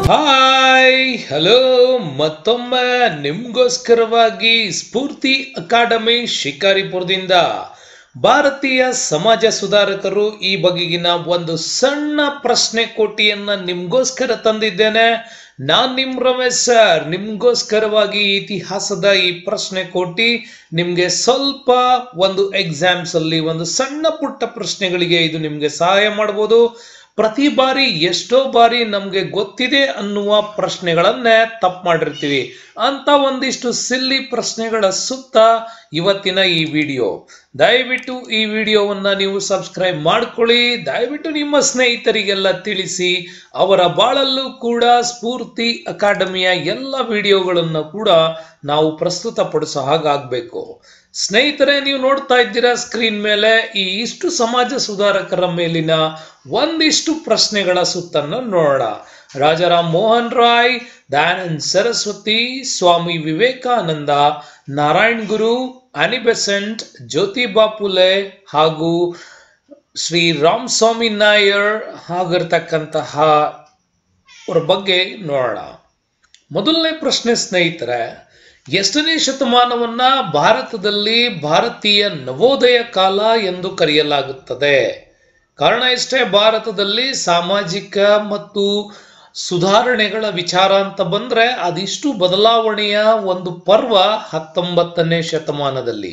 hi hello ಮತ್ತೊಮ್ಮೆ ನಿಮ್ಗೋಸ್ಕರವಾಗಿ ಸ್ಫೂರ್ತಿ academy ಶಿಕಾರಿಪುರದಿಂದ ಭಾರತೀಯ ಸಮಾಜ ಸುಧಾರಕರು ಈ ಬಗೆಗಿನ ಒಂದು ಸಣ್ಣ ಪ್ರಶ್ನೆ ಕೋಟಿಯನ್ನ ನಿಮ್ಗೋಸ್ಕರ ತಂದಿದ್ದೇನೆ ನಾನ್ ನಿಮ್ ರಮೇಶ್ ಸರ್ ನಿಮ್ಗೋಸ್ಕರವಾಗಿ ಇತಿಹಾಸದ ಈ ಪ್ರಶ್ನೆ ಕೋಟಿ ನಿಮ್ಗೆ ಸ್ವಲ್ಪ ಒಂದು ಎಕ್ಸಾಮ್ಸ್ ಅಲ್ಲಿ ಒಂದು ಸಣ್ಣ ಪುಟ್ಟ ಪ್ರಶ್ನೆಗಳಿಗೆ ಇದು ನಿಮ್ಗೆ ಸಹಾಯ ಮಾಡಬಹುದು ಪ್ರತಿ ಬಾರಿ ಎಷ್ಟೋ ಬಾರಿ ನಮ್ಗೆ ಗೊತ್ತಿದೆ ಅನ್ನುವ ಪ್ರಶ್ನೆಗಳನ್ನೇ ತಪ್ಪು ಮಾಡಿರ್ತೀವಿ ಅಂತ ಒಂದಿಷ್ಟು ಸಿಲ್ಲಿ ಪ್ರಶ್ನೆಗಳ ಸುತ್ತ ಇವತ್ತಿನ ಈ ವಿಡಿಯೋ ದಯವಿಟ್ಟು ಈ ವಿಡಿಯೋವನ್ನ ನೀವು ಸಬ್ಸ್ಕ್ರೈಬ್ ಮಾಡ್ಕೊಳ್ಳಿ ದಯವಿಟ್ಟು ನಿಮ್ಮ ಸ್ನೇಹಿತರಿಗೆಲ್ಲ ತಿಳಿಸಿ ಅವರ ಬಾಳಲ್ಲೂ ಕೂಡ ಸ್ಫೂರ್ತಿ ಅಕಾಡೆಮಿಯ ಎಲ್ಲ ವಿಡಿಯೋಗಳನ್ನು ಕೂಡ ನಾವು ಪ್ರಸ್ತುತಪಡಿಸೋ ಹಾಗಾಗಬೇಕು ಸ್ನೇಹಿತರೆ ನೀವು ನೋಡ್ತಾ ಇದ್ದೀರಾ ಸ್ಕ್ರೀನ್ ಮೇಲೆ ಈ ಇಷ್ಟು ಸಮಾಜ ಸುಧಾರಕರ ಮೇಲಿನ ಒಂದಿಷ್ಟು ಪ್ರಶ್ನೆಗಳ ಸುತ್ತನ್ನು ನೋಡೋಣ ರಾಜಾರಾಮ್ ಮೋಹನ್ ರಾಯ್ ದಯಾನಂದ್ ಸರಸ್ವತಿ ಸ್ವಾಮಿ ವಿವೇಕಾನಂದ ನಾರಾಯಣ್ ಗುರು ಅನಿಬೆಸೆಂಟ್ ಜ್ಯೋತಿಬಾ ಫುಲೆ ಹಾಗೂ ಶ್ರೀ ರಾಮ್ ಸ್ವಾಮಿ ನಾಯರ್ ಆಗಿರ್ತಕ್ಕಂತಹ ಅವ್ರ ಬಗ್ಗೆ ನೋಡೋಣ ಮೊದಲನೇ ಪ್ರಶ್ನೆ ಸ್ನೇಹಿತರೆ ಎಷ್ಟನೇ ಶತಮಾನವನ್ನ ಭಾರತದಲ್ಲಿ ಭಾರತೀಯ ನವೋದಯ ಕಾಲ ಎಂದು ಕರೆಯಲಾಗುತ್ತದೆ ಕಾರಣ ಇಷ್ಟೇ ಭಾರತದಲ್ಲಿ ಸಾಮಾಜಿಕ ಮತ್ತು ಸುಧಾರಣೆಗಳ ವಿಚಾರ ಅಂತ ಬಂದ್ರೆ ಅದಿಷ್ಟು ಬದಲಾವಣೆಯ ಒಂದು ಪರ್ವ ಹತ್ತೊಂಬತ್ತನೇ ಶತಮಾನದಲ್ಲಿ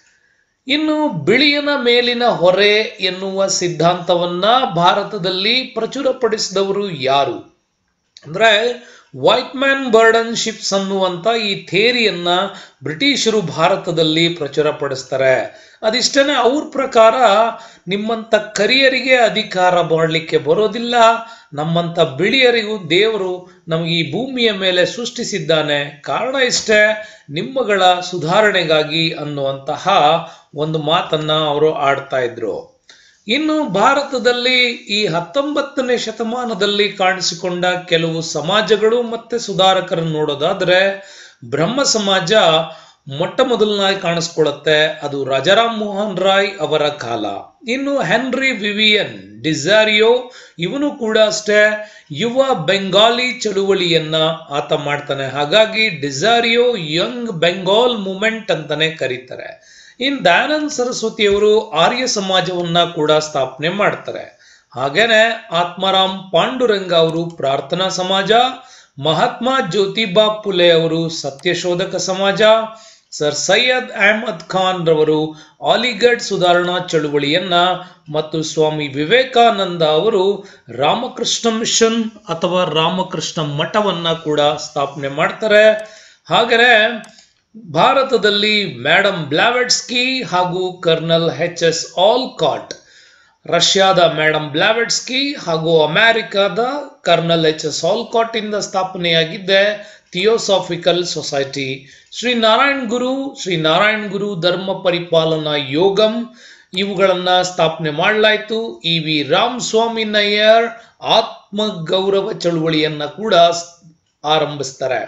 ಇನ್ನು ಬಿಳಿಯನ ಮೇಲಿನ ಹೊರೆ ಎನ್ನುವ ಸಿದ್ಧಾಂತವನ್ನ ಭಾರತದಲ್ಲಿ ಪ್ರಚುರಪಡಿಸಿದವರು ಯಾರು ಅಂದ್ರೆ ವೈಟ್ ಮ್ಯಾನ್ ಬರ್ಡನ್ ಶಿಪ್ಸ್ ಅನ್ನುವಂತ ಈ ಥೇರಿಯನ್ನ ಬ್ರಿಟಿಷರು ಭಾರತದಲ್ಲಿ ಪ್ರಚುರಪಡಿಸ್ತಾರೆ ಅದಿಷ್ಟನೇ ಅವ್ರ ಪ್ರಕಾರ ನಿಮ್ಮಂತ ಕರಿಯರಿಗೆ ಅಧಿಕಾರ ಮಾಡಲಿಕ್ಕೆ ಬರೋದಿಲ್ಲ ನಮ್ಮಂತ ಬಿಳಿಯರಿಗೂ ದೇವರು ನಮಗೆ ಈ ಭೂಮಿಯ ಮೇಲೆ ಸೃಷ್ಟಿಸಿದ್ದಾನೆ ಕಾರಣ ಇಷ್ಟೇ ನಿಮ್ಮಗಳ ಸುಧಾರಣೆಗಾಗಿ ಅನ್ನುವಂತಹ ಒಂದು ಮಾತನ್ನ ಅವರು ಆಡ್ತಾ ಇದ್ರು ಇನ್ನು ಭಾರತದಲ್ಲಿ ಈ ಹತ್ತೊಂಬತ್ತನೇ ಶತಮಾನದಲ್ಲಿ ಕಾಣಿಸಿಕೊಂಡ ಕೆಲವು ಸಮಾಜಗಳು ಮತ್ತೆ ಸುಧಾರಕರನ್ನು ನೋಡೋದಾದ್ರೆ ಬ್ರಹ್ಮ ಸಮಾಜ ಮೊಟ್ಟ ಮೊದಲನಾಗಿ ಕಾಣಿಸ್ಕೊಳ್ಳುತ್ತೆ ಅದು ರಾಜಾರಾಮ್ ಮೋಹನ್ ರಾಯ್ ಅವರ ಕಾಲ ಇನ್ನು ಹೆನ್ರಿ ವಿವಿಯನ್ ಡಿಸಾರಿಯೋ ಇವನು ಕೂಡ ಅಷ್ಟೇ ಯುವ ಬೆಂಗಾಲಿ ಚಳುವಳಿಯನ್ನ ಆತ ಮಾಡ್ತಾನೆ ಹಾಗಾಗಿ ಡಿಸಾರಿಯೋ ಯಂಗ್ ಬೆಂಗಾಲ್ ಮೂಮೆಂಟ್ ಅಂತಾನೆ ಕರೀತಾರೆ ಇನ್ ದಯಾನಂದ್ ಸರಸ್ವತಿ ಅವರು ಆರ್ಯ ಸಮಾಜವನ್ನ ಕೂಡ ಸ್ಥಾಪನೆ ಮಾಡ್ತಾರೆ ಹಾಗೇನೆ ಆತ್ಮಾರಾಮ್ ಪಾಂಡುರಂಗ ಅವರು ಪ್ರಾರ್ಥನಾ ಸಮಾಜ ಮಹಾತ್ಮ ಜ್ಯೋತಿಬಾ ಫುಲೆ ಅವರು ಸತ್ಯಶೋಧಕ ಸಮಾಜ ಸರ್ ಸೈಯದ್ ಅಹಮದ್ ಖಾನ್ ರವರು ಆಲಿಗಢ್ ಸುಧಾರಣಾ ಚಳುವಳಿಯನ್ನ ಮತ್ತು ಸ್ವಾಮಿ ವಿವೇಕಾನಂದ ಅವರು ರಾಮಕೃಷ್ಣ ಮಿಷನ್ ಅಥವಾ ರಾಮಕೃಷ್ಣ ಮಠವನ್ನ ಕೂಡ ಸ್ಥಾಪನೆ ಮಾಡ್ತಾರೆ ಹಾಗೆಯೇ ಭಾರತದಲ್ಲಿ ಮೇಡಮ್ ಬ್ಲಾವೆಡ್ಸ್ಕಿ ಹಾಗೂ ಕರ್ನಲ್ ಎಚ್ ಎಸ್ ಆಲ್ಕಾಟ್ ರಷ್ಯಾದ ಮೇಡಮ್ ಬ್ಲಾವೆಡ್ಸ್ಕಿ ಹಾಗೂ ಅಮೆರಿಕದ ಕರ್ನಲ್ ಎಚ್ ಎಸ್ ಆಲ್ಕಾಟ್ ಇಂದ ಸ್ಥಾಪನೆಯಾಗಿದ್ದೆ ಥಿಯೋಸಾಫಿಕಲ್ ಸೊಸೈಟಿ ಶ್ರೀ ನಾರಾಯಣ್ ಗುರು ಶ್ರೀ ನಾರಾಯಣ್ ಗುರು ಧರ್ಮ ಪರಿಪಾಲನಾ ಯೋಗಂ ಇವುಗಳನ್ನ ಸ್ಥಾಪನೆ ಮಾಡಲಾಯಿತು E V Ramaswamy Naicker ಆತ್ಮ ಗೌರವ ಚಳುವಳಿಯನ್ನ ಕೂಡ ಆರಂಭಿಸ್ತಾರೆ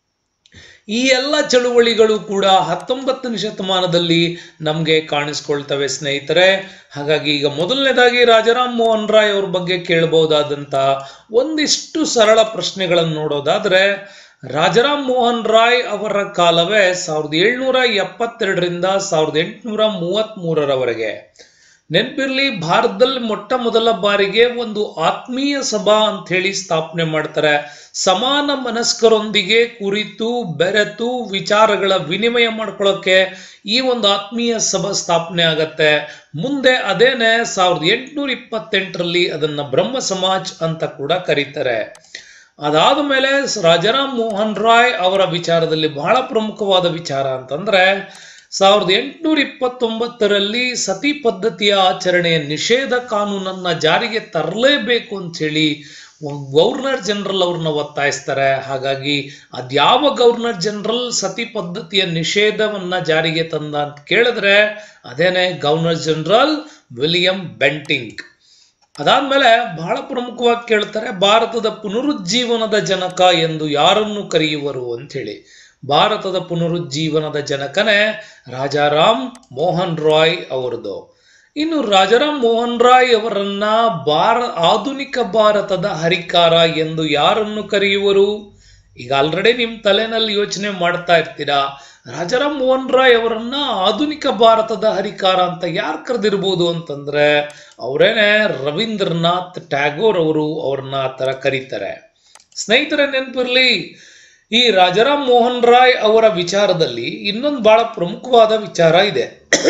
ಈ ಎಲ್ಲ ಚಳುವಳಿಗಳು ಕೂಡ ಹತ್ತೊಂಬತ್ತನೇ ಶತಮಾನದಲ್ಲಿ ನಮಗೆ ಕಾಣಿಸ್ಕೊಳ್ತವೆ ಸ್ನೇಹಿತರೆ ಹಾಗಾಗಿ ಈಗ ಮೊದಲನೇದಾಗಿ ರಾಜಾರಾಮ್ ಮೋಹನ್ ರಾಯ್ ಅವ್ರ ಬಗ್ಗೆ ಕೇಳಬಹುದಾದಂತ ಒಂದಿಷ್ಟು ಸರಳ ಪ್ರಶ್ನೆಗಳನ್ನು ನೋಡೋದಾದ್ರೆ ರಾಜಾರಾಮ್ ಮೋಹನ್ ರಾಯ್ ಅವರ ಕಾಲವೇ ಸಾವಿರದ ಏಳ್ನೂರ ಎಪ್ಪತ್ತೆರಡರಿಂದ ಸಾವಿರದ ಎಂಟುನೂರ ಮೂವತ್ತ್ ಮೂರರವರೆಗೆ ನೆನ್ಪಿರ್ಲಿ ಭಾರತದಲ್ಲಿ ಮೊಟ್ಟ ಮೊದಲ ಬಾರಿಗೆ ಒಂದು ಆತ್ಮೀಯ ಸಭಾ ಅಂತ ಹೇಳಿ ಸ್ಥಾಪನೆ ಮಾಡ್ತಾರೆ ಸಮಾನ ಮನಸ್ಕರೊಂದಿಗೆ ಕುರಿತು ಬೆರೆತು ವಿಚಾರಗಳ ವಿನಿಮಯ ಮಾಡ್ಕೊಳ್ಳೋಕೆ ಈ ಒಂದು ಆತ್ಮೀಯ ಸಭಾ ಸ್ಥಾಪನೆ ಆಗತ್ತೆ ಮುಂದೆ ಅದೇನೆ ಸಾವಿರದ ಎಂಟುನೂರ ಇಪ್ಪತ್ತೆಂಟರಲ್ಲಿ ಅದನ್ನ ಬ್ರಹ್ಮ ಸಮಾಜ್ ಅಂತ ಕೂಡ ಕರೀತಾರೆ ಅದಾದ ಮೇಲೆ ರಾಜಾರಾಮ್ ಮೋಹನ್ ರಾಯ್ ಅವರ ವಿಚಾರದಲ್ಲಿ ಬಹಳ ಪ್ರಮುಖವಾದ ವಿಚಾರ ಅಂತಂದ್ರೆ ಸಾವಿರದ ಎಂಟುನೂರ ಇಪ್ಪತ್ತೊಂಬತ್ತರಲ್ಲಿ ಸತಿ ಪದ್ಧತಿಯ ಆಚರಣೆಯ ನಿಷೇಧ ಕಾನೂನನ್ನ ಜಾರಿಗೆ ತರಲೇಬೇಕು ಅಂತ ಹೇಳಿ ಗವರ್ನರ್ ಜನರಲ್ ಅವ್ರನ್ನ ಒತ್ತಾಯಿಸ್ತಾರೆ ಹಾಗಾಗಿ ಅದ್ಯಾವ ಗವರ್ನರ್ ಜನರಲ್ ಸತಿ ಪದ್ಧತಿಯ ನಿಷೇಧವನ್ನ ಜಾರಿಗೆ ತಂದ ಅಂತ ಕೇಳಿದ್ರೆ ಅದೇನೆ ಗವರ್ನರ್ ಜನರಲ್ ವಿಲಿಯಂ ಬೆಂಟಿಂಗ್ ಅದಾದ್ಮೇಲೆ ಬಹಳ ಪ್ರಮುಖವಾಗಿ ಕೇಳ್ತಾರೆ ಭಾರತದ ಪುನರುಜ್ಜೀವನದ ಜನಕ ಎಂದು ಯಾರನ್ನು ಕರೆಯುವರು ಅಂತ ಹೇಳಿ ಭಾರತದ ಪುನರುಜ್ಜೀವನದ ಜನಕನೇ ರಾಜಾರಾಮ್ ಮೋಹನ್ ರಾಯ್ ಅವರದು ಇನ್ನು ರಾಜಾರಾಮ್ ಮೋಹನ್ ರಾಯ್ ಅವರನ್ನ ಭಾರ ಆಧುನಿಕ ಭಾರತದ ಹರಿಕಾರ ಎಂದು ಯಾರನ್ನು ಕರೆಯುವರು ಈಗ ಆಲ್ರೆಡಿ ನಿಮ್ ತಲೆನಲ್ಲಿ ಯೋಚನೆ ಮಾಡ್ತಾ ಇರ್ತೀರಾ ರಾಜಾರಾಮ್ ಮೋಹನ್ ರಾಯ್ ಅವರನ್ನ ಆಧುನಿಕ ಭಾರತದ ಹರಿಕಾರ ಅಂತ ಯಾರು ಕರೆದಿರ್ಬೋದು ಅಂತಂದ್ರೆ ಅವರೇನೆ ರವೀಂದ್ರನಾಥ್ ಟ್ಯಾಗೋರ್ ಅವರು ಅವ್ರನ್ನ ಆ ತರ ಕರೀತಾರೆ ಸ್ನೇಹಿತರೆ ನೆನಪಿರ್ಲಿ ಈ ರಾಜಾರಾಮ್ ಮೋಹನ್ ರಾಯ್ ಅವರ ವಿಚಾರದಲ್ಲಿ ಇನ್ನೊಂದು ಬಹಳ ಪ್ರಮುಖವಾದ ವಿಚಾರ ಇದೆ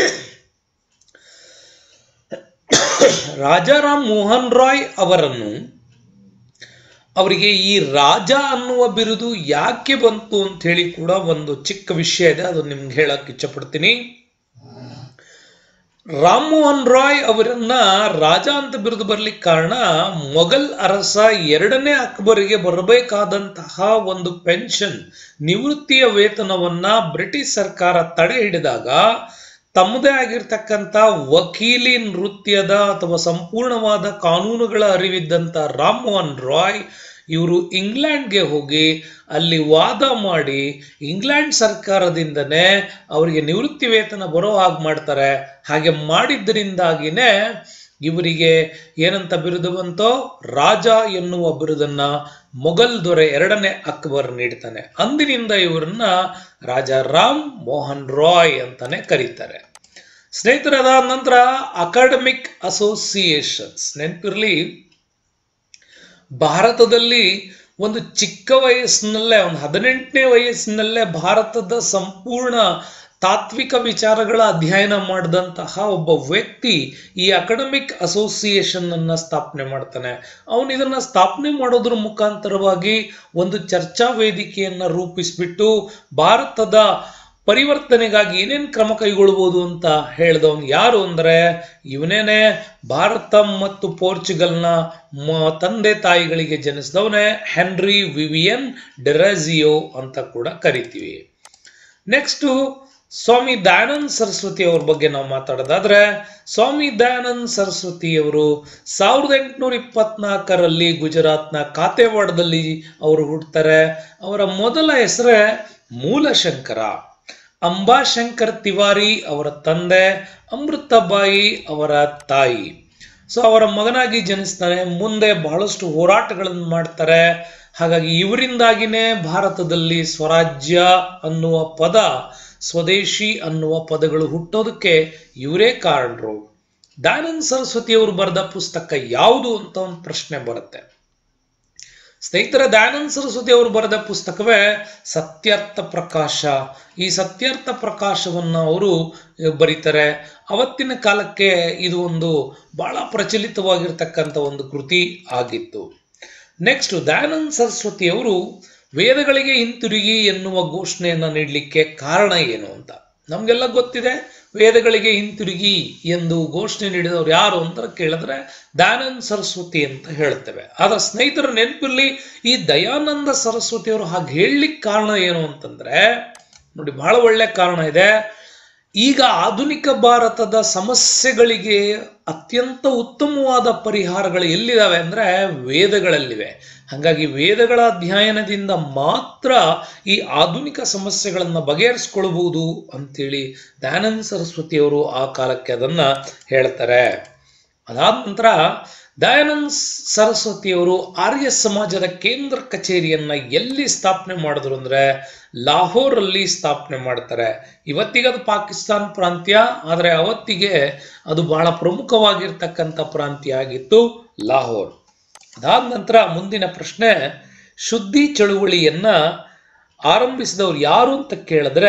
ರಾಜಾರಾಮ್ ಮೋಹನ್ ರಾಯ್ ಅವರನ್ನು ಅವರಿಗೆ ಈ ರಾಜ ಅನ್ನುವ ಬಿರುದು ಯಾಕೆ ಬಂತು ಅಂತ ಹೇಳಿ ಕೂಡ ಒಂದು ಚಿಕ್ಕ ವಿಷಯ ಇದೆ ಅದು ನಿಮ್ಗೆ ಹೇಳಕ್ ಇಚ್ಛಪಡ್ತೀನಿ ರಾಮ್ ಮೋಹನ್ ರಾಯ್ ಅವರನ್ನ ರಾಜ ಅಂತ ಬಿರುದು ಬರ್ಲಿಕ್ಕೆ ಕಾರಣ ಮೊಘಲ್ ಅರಸ ಎರಡನೇ ಅಕ್ಬರಿಗೆ ಬರಬೇಕಾದಂತಹ ಒಂದು ಪೆನ್ಷನ್ ನಿವೃತ್ತಿಯ ವೇತನವನ್ನ ಬ್ರಿಟಿಷ್ ಸರ್ಕಾರ ತಡೆ ಹಿಡಿದಾಗ ತಮ್ಮದೇ ಆಗಿರ್ತಕ್ಕಂಥ ವಕೀಲಿ ನೃತ್ಯದ ಅಥವಾ ಸಂಪೂರ್ಣವಾದ ಕಾನೂನುಗಳ ಅರಿವಿದ್ದಂಥ ರಾಮ್ ಮೋಹನ್ ರಾಯ್ ಇವರು ಇಂಗ್ಲೆಂಡ್ಗೆ ಹೋಗಿ ಅಲ್ಲಿ ವಾದ ಮಾಡಿ ಇಂಗ್ಲೆಂಡ್ ಸರ್ಕಾರದಿಂದನೇ ಅವರಿಗೆ ನಿವೃತ್ತಿ ವೇತನ ಬರೋ ಹಾಗೆ ಮಾಡ್ತಾರೆ ಹಾಗೆ ಮಾಡಿದ್ದರಿಂದಾಗಿನೇ ಇವರಿಗೆ ಏನಂತ ಬಿರುದು ಬಂತೋ ರಾಜ ಎನ್ನುವ ಬಿರುದನ್ನ ಮೊಘಲ್ ದೊರೆ ಎರಡನೇ ಅಕ್ಬರ್ ನೀಡ್ತಾನೆ ಅಂದಿನಿಂದ ಇವರನ್ನ ರಾಜ ರಾಮ್ ಮೋಹನ್ ರಾಯ್ ಅಂತಾನೆ ಕರೀತಾರೆ ಸ್ನೇಹಿತರೆ ಅದಾದ ನಂತರ ಅಕಾಡೆಮಿಕ್ ಅಸೋಸಿಯೇಷನ್ಸ್ ನೆನಪಿರ್ಲಿ ಭಾರತದಲ್ಲಿ ಒಂದು ಚಿಕ್ಕ ವಯಸ್ಸಿನಲ್ಲೇ ಒಂದು ಹದಿನೆಂಟನೇ ವಯಸ್ಸಿನಲ್ಲೇ ಭಾರತದ ಸಂಪೂರ್ಣ ತಾತ್ವಿಕ ವಿಚಾರಗಳ ಅಧ್ಯಯನ ಮಾಡಿದಂತಹ ಒಬ್ಬ ವ್ಯಕ್ತಿ ಈ ಅಕಾಡೆಮಿಕ್ ಅಸೋಸಿಯೇಷನ್ ಅನ್ನ ಸ್ಥಾಪನೆ ಮಾಡ್ತಾನೆ ಅವನು ಇದನ್ನ ಸ್ಥಾಪನೆ ಮಾಡೋದ್ರ ಮುಖಾಂತರವಾಗಿ ಒಂದು ಚರ್ಚಾ ವೇದಿಕೆಯನ್ನ ರೂಪಿಸ್ಬಿಟ್ಟು ಭಾರತದ ಪರಿವರ್ತನೆಗಾಗಿ ಏನೇನು ಕ್ರಮ ಕೈಗೊಳ್ಬೋದು ಅಂತ ಹೇಳಿದವನು ಯಾರು ಅಂದ್ರೆ ಇವನೇನೆ ಭಾರತ ಮತ್ತು ಪೋರ್ಚುಗಲ್ನ ಮ- ತಂದೆ ತಾಯಿಗಳಿಗೆ ಜನಿಸಿದವನೇ ಹೆನ್ರಿ ವಿವಿಯನ್ ಡೆರಾಜಿಯೋ ಅಂತ ಕೂಡ ಕರಿತೀವಿ ನೆಕ್ಸ್ಟು ಸ್ವಾಮಿ ದಯಾನಂದ್ ಸರಸ್ವತಿ ಅವ್ರ ಬಗ್ಗೆ ನಾವು ಮಾತಾಡೋದಾದ್ರೆ ಸ್ವಾಮಿ ದಯಾನಂದ್ ಸರಸ್ವತಿ ಅವರು ಸಾವಿರದ ಎಂಟುನೂರ ಇಪ್ಪತ್ನಾಲ್ಕರಲ್ಲಿ ಗುಜರಾತ್ನ ಕಾತೆವಾಡದಲ್ಲಿ ಅವರು ಹುಟ್ಟುತ್ತಾರೆ ಅವರ ಮೊದಲ ಹೆಸರೇ ಮೂಲಶಂಕರ ಅಂಬಾಶಂಕರ್ ತಿವಾರಿ ಅವರ ತಂದೆ ಅಮೃತಬಾಯಿ ಅವರ ತಾಯಿ ಸೊ ಅವರ ಮಗನಾಗಿ ಜನಿಸ್ತಾನೆ ಮುಂದೆ ಬಹಳಷ್ಟು ಹೋರಾಟಗಳನ್ನು ಮಾಡ್ತಾರೆ ಹಾಗಾಗಿ ಇವರಿಂದಾಗಿನೇ ಭಾರತದಲ್ಲಿ ಸ್ವರಾಜ್ಯ ಅನ್ನುವ ಪದ ಸ್ವದೇಶಿ ಅನ್ನುವ ಪದಗಳು ಹುಟ್ಟೋದಕ್ಕೆ ಇವರೇ ಕಾರಣರು ದಯಾನಂದ್ ಸರಸ್ವತಿ ಅವರು ಬರೆದ ಪುಸ್ತಕ ಯಾವುದು ಅಂತ ಒಂದು ಪ್ರಶ್ನೆ ಬರುತ್ತೆ ಸ್ನೇಹಿತರ ದಯಾನಂದ ಸರಸ್ವತಿ ಅವರು ಬರೆದ ಪುಸ್ತಕವೇ ಸತ್ಯಾರ್ಥ ಪ್ರಕಾಶ ಈ ಸತ್ಯಾರ್ಥ ಪ್ರಕಾಶವನ್ನು ಅವರು ಬರೀತಾರೆ ಅವತ್ತಿನ ಕಾಲಕ್ಕೆ ಇದು ಒಂದು ಬಹಳ ಪ್ರಚಲಿತವಾಗಿರ್ತಕ್ಕಂಥ ಒಂದು ಕೃತಿ ಆಗಿತ್ತು ನೆಕ್ಸ್ಟ್ ದಯಾನಂದ ಸರಸ್ವತಿ ಅವರು ವೇದಗಳಿಗೆ ಹಿಂತಿರುಗಿ ಎನ್ನುವ ಘೋಷಣೆಯನ್ನ ನೀಡಲಿಕ್ಕೆ ಕಾರಣ ಏನು ಅಂತ ನಮ್ಗೆಲ್ಲ ಗೊತ್ತಿದೆ ವೇದಗಳಿಗೆ ಹಿಂತಿರುಗಿ ಎಂದು ಘೋಷಣೆ ನೀಡಿದವರು ಯಾರು ಅಂತ ಕೇಳಿದ್ರೆ ದಯಾನಂದ ಸರಸ್ವತಿ ಅಂತ ಹೇಳ್ತೇವೆ ಆದ್ರೆ ಸ್ನೇಹಿತರ ನೆನಪಿರ್ಲಿ ಈ ದಯಾನಂದ ಸರಸ್ವತಿ ಅವರು ಹಾಗೆ ಹೇಳಲಿಕ್ಕೆ ಕಾರಣ ಏನು ಅಂತಂದ್ರೆ ನೋಡಿ ಬಹಳ ಒಳ್ಳೆ ಕಾರಣ ಇದೆ ಈಗ ಆಧುನಿಕ ಭಾರತದ ಸಮಸ್ಯೆಗಳಿಗೆ ಅತ್ಯಂತ ಉತ್ತಮವಾದ ಪರಿಹಾರಗಳು ಎಲ್ಲಿದಾವೆ ಅಂದ್ರೆ ವೇದಗಳಲ್ಲಿವೆ ಹಾಗಾಗಿ ವೇದಗಳ ಅಧ್ಯಯನದಿಂದ ಮಾತ್ರ ಈ ಆಧುನಿಕ ಸಮಸ್ಯೆಗಳನ್ನ ಬಗೆಹರಿಸ್ಕೊಳ್ಬಹುದು ಅಂತೇಳಿ ದಯಾನಂದ ಸರಸ್ವತಿ ಅವರು ಆ ಕಾಲಕ್ಕೆ ಅದನ್ನ ಹೇಳ್ತಾರೆ ಅದಾದ ನಂತರ ದಯಾನಂದ್ ಸರಸ್ವತಿ ಅವರು ಆರ್ಯ ಸಮಾಜದ ಕೇಂದ್ರ ಕಚೇರಿಯನ್ನ ಎಲ್ಲಿ ಸ್ಥಾಪನೆ ಮಾಡಿದ್ರು ಅಂದ್ರೆ ಲಾಹೋರ್ ಅಲ್ಲಿ ಸ್ಥಾಪನೆ ಮಾಡ್ತಾರೆ ಇವತ್ತಿಗೆ ಅದು ಪಾಕಿಸ್ತಾನ್ ಪ್ರಾಂತ್ಯ ಆದ್ರೆ ಅವತ್ತಿಗೆ ಅದು ಬಹಳ ಪ್ರಮುಖವಾಗಿರ್ತಕ್ಕಂಥ ಪ್ರಾಂತ್ಯ ಆಗಿತ್ತು ಲಾಹೋರ್ ಅದಾದ ನಂತರ ಮುಂದಿನ ಪ್ರಶ್ನೆ ಶುದ್ಧಿ ಚಳುವಳಿಯನ್ನ ಆರಂಭಿಸಿದವರು ಯಾರು ಅಂತ ಕೇಳಿದ್ರೆ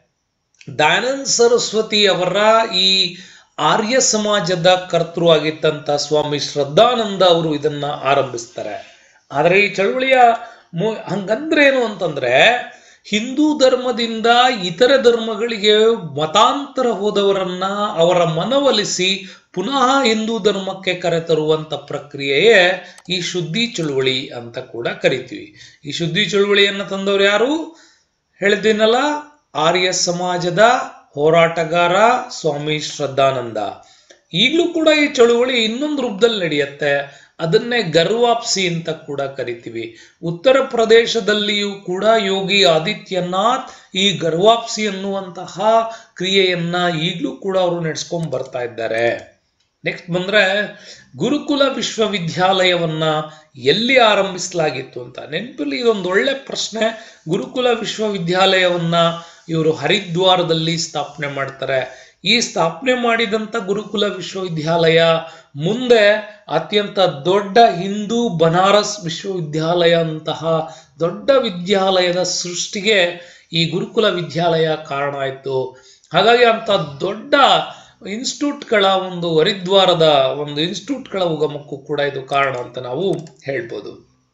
ದಯಾನಂದ್ ಸರಸ್ವತಿ ಅವರ ಈ ಆರ್ಯ ಸಮಾಜದ ಕರ್ತೃ ಆಗಿದ್ದಂತ ಸ್ವಾಮಿ ಶ್ರದ್ಧಾನಂದ ಅವರು ಇದನ್ನ ಆರಂಭಿಸ್ತಾರೆ ಆದ್ರೆ ಈ ಚಳುವಳಿಯ ಮು- ಹಂಗಂದ್ರೆ ಏನು ಅಂತಂದ್ರೆ ಹಿಂದೂ ಧರ್ಮದಿಂದ ಇತರ ಧರ್ಮಗಳಿಗೆ ಮತಾಂತರ ಹೋದವರನ್ನ ಅವರ ಮನವೊಲಿಸಿ ಪುನಃ ಹಿಂದೂ ಧರ್ಮಕ್ಕೆ ಕರೆತರುವಂತ ಪ್ರಕ್ರಿಯೆಯೇ ಈ ಶುದ್ಧಿ ಚಳುವಳಿ ಅಂತ ಕೂಡ ಕರಿತೀವಿ ಈ ಶುದ್ಧಿ ಚಳುವಳಿಯನ್ನ ತಂದವರು ಯಾರು ಹೇಳಿದ್ದೀನಲ್ಲ ಆರ್ಯ ಸಮಾಜದ ಹೋರಾಟಗಾರ ಸ್ವಾಮಿ ಶ್ರದ್ಧಾನಂದ ಈಗಲೂ ಕೂಡ ಈ ಚಳುವಳಿ ಇನ್ನೊಂದು ರೂಪದಲ್ಲಿ ನಡೆಯುತ್ತೆ ಅದನ್ನೇ ಗರ್ವಾಪ್ಸಿ ಅಂತ ಕೂಡ ಕರಿತೀವಿ ಉತ್ತರ ಪ್ರದೇಶದಲ್ಲಿಯೂ ಕೂಡ ಯೋಗಿ ಆದಿತ್ಯನಾಥ್ ಈ ಗರ್ವಾಪ್ಸಿ ಅನ್ನುವಂತಹ ಕ್ರಿಯೆಯನ್ನ ಈಗಲೂ ಕೂಡ ಅವರು ನಡೆಸ್ಕೊಂಡ್ ಬರ್ತಾ ಇದ್ದಾರೆ ನೆಕ್ಸ್ಟ್ ಬಂದ್ರೆ ಗುರುಕುಲ ವಿಶ್ವವಿದ್ಯಾಲಯವನ್ನ ಎಲ್ಲಿ ಆರಂಭಿಸಲಾಗಿತ್ತು ಅಂತ ನೆನಪಲ್ಲಿ ಇದೊಂದು ಒಳ್ಳೆ ಪ್ರಶ್ನೆ ಗುರುಕುಲ ವಿಶ್ವವಿದ್ಯಾಲಯವನ್ನ ಇವರು ಹರಿದ್ವಾರದಲ್ಲಿ ಸ್ಥಾಪನೆ ಮಾಡ್ತಾರೆ ಈ ಸ್ಥಾಪನೆ ಮಾಡಿದಂಥ ಗುರುಕುಲ ವಿಶ್ವವಿದ್ಯಾಲಯ ಮುಂದೆ ಅತ್ಯಂತ ದೊಡ್ಡ ಹಿಂದೂ ಬನಾರಸ್ ವಿಶ್ವವಿದ್ಯಾಲಯ ಅಂತಹ ದೊಡ್ಡ ವಿದ್ಯಾಲಯದ ಸೃಷ್ಟಿಗೆ ಈ ಗುರುಕುಲ ವಿದ್ಯಾಲಯ ಕಾರಣ ಆಯಿತು ಹಾಗಾಗಿ ಅಂತ ದೊಡ್ಡ ಇನ್ಸ್ಟಿಟ್ಯೂಟ್ಗಳ ಒಂದು ಹರಿದ್ವಾರದ ಒಂದು ಇನ್ಸ್ಟಿಟ್ಯೂಟ್ಗಳ ಉಗಮಕ್ಕೂ ಕೂಡ ಇದು ಕಾರಣ ಅಂತ ನಾವು ಹೇಳ್ಬೋದು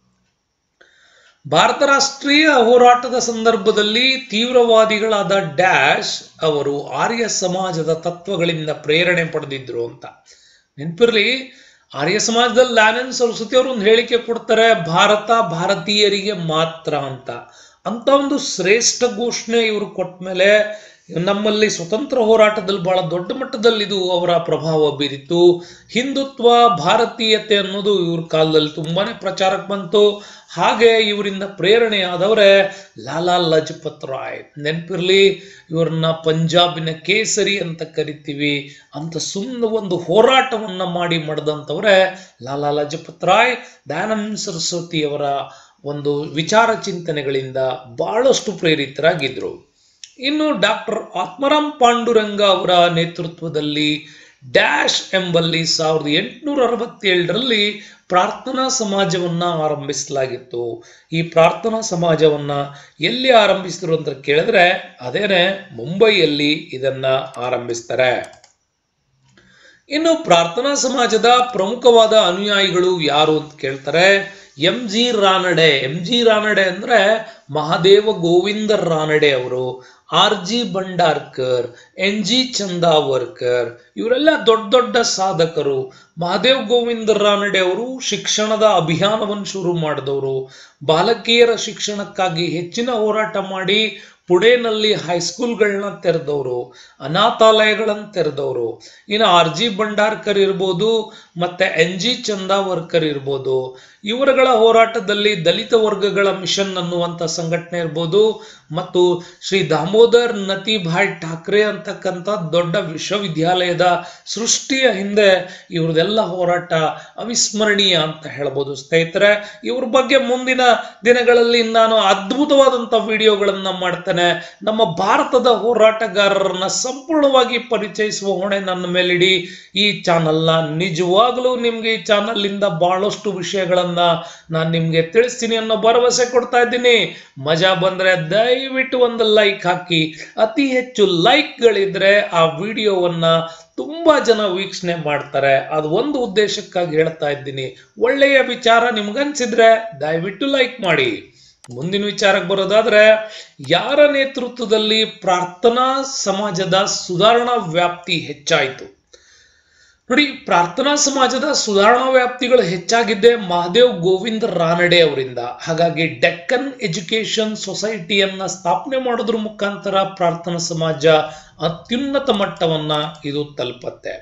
ಭಾರತ ರಾಷ್ಟ್ರೀಯ ಹೋರಾಟದ ಸಂದರ್ಭದಲ್ಲಿ ತೀವ್ರವಾದಿಗಳಾದ ಡ್ಯಾಶ್ ಅವರು ಆರ್ಯ ಸಮಾಜದ ತತ್ವಗಳಿಂದ ಪ್ರೇರಣೆ ಪಡೆದಿದ್ರು ಅಂತ ನೆನಪಿರ್ಲಿ ಆರ್ಯ ಸಮಾಜದಲ್ಲಿ ಲಾನನ್ ಸರಸ್ವತಿ ಅವರು ಒಂದು ಹೇಳಿಕೆ ಕೊಡ್ತಾರೆ ಭಾರತ ಭಾರತೀಯರಿಗೆ ಮಾತ್ರ ಅಂತ ಅಂತ ಒಂದು ಶ್ರೇಷ್ಠ ಘೋಷಣೆ ಇವರು ಕೊಟ್ಟ ಮೇಲೆ ನಮ್ಮಲ್ಲಿ ಸ್ವತಂತ್ರ ಹೋರಾಟದಲ್ಲಿ ಬಹಳ ದೊಡ್ಡ ಮಟ್ಟದಲ್ಲಿ ಇದು ಅವರ ಪ್ರಭಾವ ಬೀರಿತು ಹಿಂದುತ್ವ ಭಾರತೀಯತೆ ಅನ್ನೋದು ಇವ್ರ ಕಾಲದಲ್ಲಿ ತುಂಬಾನೇ ಪ್ರಚಾರಕ್ಕೆ ಬಂತು ಹಾಗೆ ಇವರಿಂದ ಪ್ರೇರಣೆಯಾದವರೇ ಲಾಲಾ ಲಜಪತ್ ರಾಯ್ ನೆನಪಿರ್ಲಿ ಇವ್ರನ್ನ ಪಂಜಾಬಿನ ಕೇಸರಿ ಅಂತ ಕರಿತೀವಿ ಅಂತ ಸುಮ್ಮನೆ ಒಂದು ಹೋರಾಟವನ್ನ ಮಾಡಿ ಮಾಡಿದಂಥವ್ರೆ ಲಾಲಾ ಲಜಪತ್ ರಾಯ್ ದಯಾನಂದ ಸರಸ್ವತಿ ಅವರ ಒಂದು ವಿಚಾರ ಚಿಂತನೆಗಳಿಂದ ಬಹಳಷ್ಟು ಪ್ರೇರಿತರಾಗಿದ್ರು ಇನ್ನು ಡಾಕ್ಟರ್ ಆತ್ಮರಾಮ್ ಪಾಂಡುರಂಗ ಅವರ ನೇತೃತ್ವದಲ್ಲಿ ಡ್ಯಾಶ್ ಎಂಬಲ್ಲಿ ಸಾವಿರದ ಎಂಟುನೂರ ಅರವತ್ತೇಳರಲ್ಲಿ ಪ್ರಾರ್ಥನಾ ಸಮಾಜವನ್ನ ಆರಂಭಿಸಲಾಗಿತ್ತು ಈ ಪ್ರಾರ್ಥನಾ ಸಮಾಜವನ್ನ ಎಲ್ಲಿ ಆರಂಭಿಸಿದ್ರು ಅಂತ ಕೇಳಿದ್ರೆ ಅದೇನೆ ಮುಂಬೈಯಲ್ಲಿ ಇದನ್ನ ಆರಂಭಿಸ್ತಾರೆ ಇನ್ನು ಪ್ರಾರ್ಥನಾ ಸಮಾಜದ ಪ್ರಮುಖವಾದ ಅನುಯಾಯಿಗಳು ಯಾರು ಅಂತ ಕೇಳ್ತಾರೆ M G Ranade M G Ranade ಅಂದ್ರೆ ಮಹಾದೇವ ಗೋವಿಂದ ರಾನಡೆ ಅವರು R G Bhandarkar N G Chandavarkar ಇವರೆಲ್ಲ ದೊಡ್ಡ ದೊಡ್ಡ ಸಾಧಕರು ಮಹಾದೇವ್ ಗೋವಿಂದ ರಾನಡೆ ಅವರು ಶಿಕ್ಷಣದ ಅಭಿಯಾನವನ್ನು ಶುರು ಮಾಡಿದವರು ಬಾಲಕಿಯರ ಶಿಕ್ಷಣಕ್ಕಾಗಿ ಹೆಚ್ಚಿನ ಹೋರಾಟ ಮಾಡಿ ಪುಣೆನಲ್ಲಿ ಹೈಸ್ಕೂಲ್ಗಳನ್ನ ತೆರೆದವರು ಅನಾಥಾಲಯಗಳನ್ನು ತೆರೆದವರು ಇನ್ನು ಆರ್ ಜಿ ಭಂಡಾರ್ಕರ್ ಇರ್ಬೋದು ಮತ್ತೆ ಎನ್ ಜಿ ಚಂದಾವರ್ಕರ್ ಇರ್ಬೋದು ಇವರುಗಳ ಹೋರಾಟದಲ್ಲಿ ದಲಿತ ವರ್ಗಗಳ ಮಿಷನ್ ಅನ್ನುವಂಥ ಸಂಘಟನೆ ಇರ್ಬೋದು ಮತ್ತು ಶ್ರೀ ದಾಮೋದರ್ ನತಿಭಾಯ್ ಠಾಕ್ರೆ ಅಂತಕ್ಕಂಥ ದೊಡ್ಡ ವಿಶ್ವವಿದ್ಯಾಲಯದ ಸೃಷ್ಟಿಯ ಹಿಂದೆ ಇವ್ರದೆಲ್ಲ ಹೋರಾಟ ಅವಿಸ್ಮರಣೀಯ ಅಂತ ಹೇಳ್ಬೋದು ಸ್ನೇಹಿತರೆ ಇವ್ರ ಬಗ್ಗೆ ಮುಂದಿನ ದಿನಗಳಲ್ಲಿ ನಾನು ಅದ್ಭುತವಾದಂಥ ವಿಡಿಯೋಗಳನ್ನ ಮಾಡ್ತೇನೆ ನಮ್ಮ ಭಾರತದ ಹೋರಾಟಗಾರರನ್ನ ಸಂಪೂರ್ಣವಾಗಿ ಪರಿಚಯಿಸುವ ಹೊಣೆ ನನ್ನ ಮೇಲಿಡಿ ಈ ಚಾನಲ್ನ ನಿಜವಾಗ್ಲೂ ನಿಮ್ಗೆ ಈ ಚಾನಲ್ ಇಂದ ಬಹಳಷ್ಟು ವಿಷಯಗಳನ್ನ ನಾನು ನಿಮ್ಗೆ ತಿಳಿಸ್ತೀನಿ ಅನ್ನೋ ಭರವಸೆ ಕೊಡ್ತಾ ಇದ್ದೀನಿ ಮಜಾ ಬಂದ್ರೆ ದಯವಿಟ್ಟು ಒಂದು ಲೈಕ್ ಹಾಕಿ ಅತಿ ಹೆಚ್ಚು ಲೈಕ್ಗಳಿದ್ರೆ ಆ ವಿಡಿಯೋವನ್ನ ತುಂಬಾ ಜನ ವೀಕ್ಷಣೆ ಮಾಡ್ತಾರೆ ಅದು ಒಂದು ಉದ್ದೇಶಕ್ಕಾಗಿ ಹೇಳ್ತಾ ಇದ್ದೀನಿ ಒಳ್ಳೆಯ ವಿಚಾರ ನಿಮ್ಗನ್ಸಿದ್ರೆ ದಯವಿಟ್ಟು ಲೈಕ್ ಮಾಡಿ ಮುಂದಿನ ವಿಚಾರಕ್ಕೆ ಬರೋದಾದ್ರೆ ಯಾರ ನೇತೃತ್ವದಲ್ಲಿ ಪ್ರಾರ್ಥನಾ ಸಮಾಜದ ಸುಧಾರಣಾ ವ್ಯಾಪ್ತಿ ಹೆಚ್ಚಾಯಿತು ನೋಡಿ ಪ್ರಾರ್ಥನಾ ಸಮಾಜದ ಸುಧಾರಣಾ ವ್ಯಾಪ್ತಿಗಳು ಹೆಚ್ಚಾಗಿದ್ದೆ ಮಹಾದೇವ್ ಗೋವಿಂದ ರಾನಡೆ ಅವರಿಂದ ಹಾಗಾಗಿ ಡೆಕ್ಕನ್ ಎಜುಕೇಶನ್ ಸೊಸೈಟಿಯನ್ನ ಸ್ಥಾಪನೆ ಮಾಡೋದ್ರ ಮುಖಾಂತರ ಪ್ರಾರ್ಥನಾ ಸಮಾಜ ಅತ್ಯುನ್ನತ ಮಟ್ಟವನ್ನ ಇದು ತಲುಪತ್ತೆ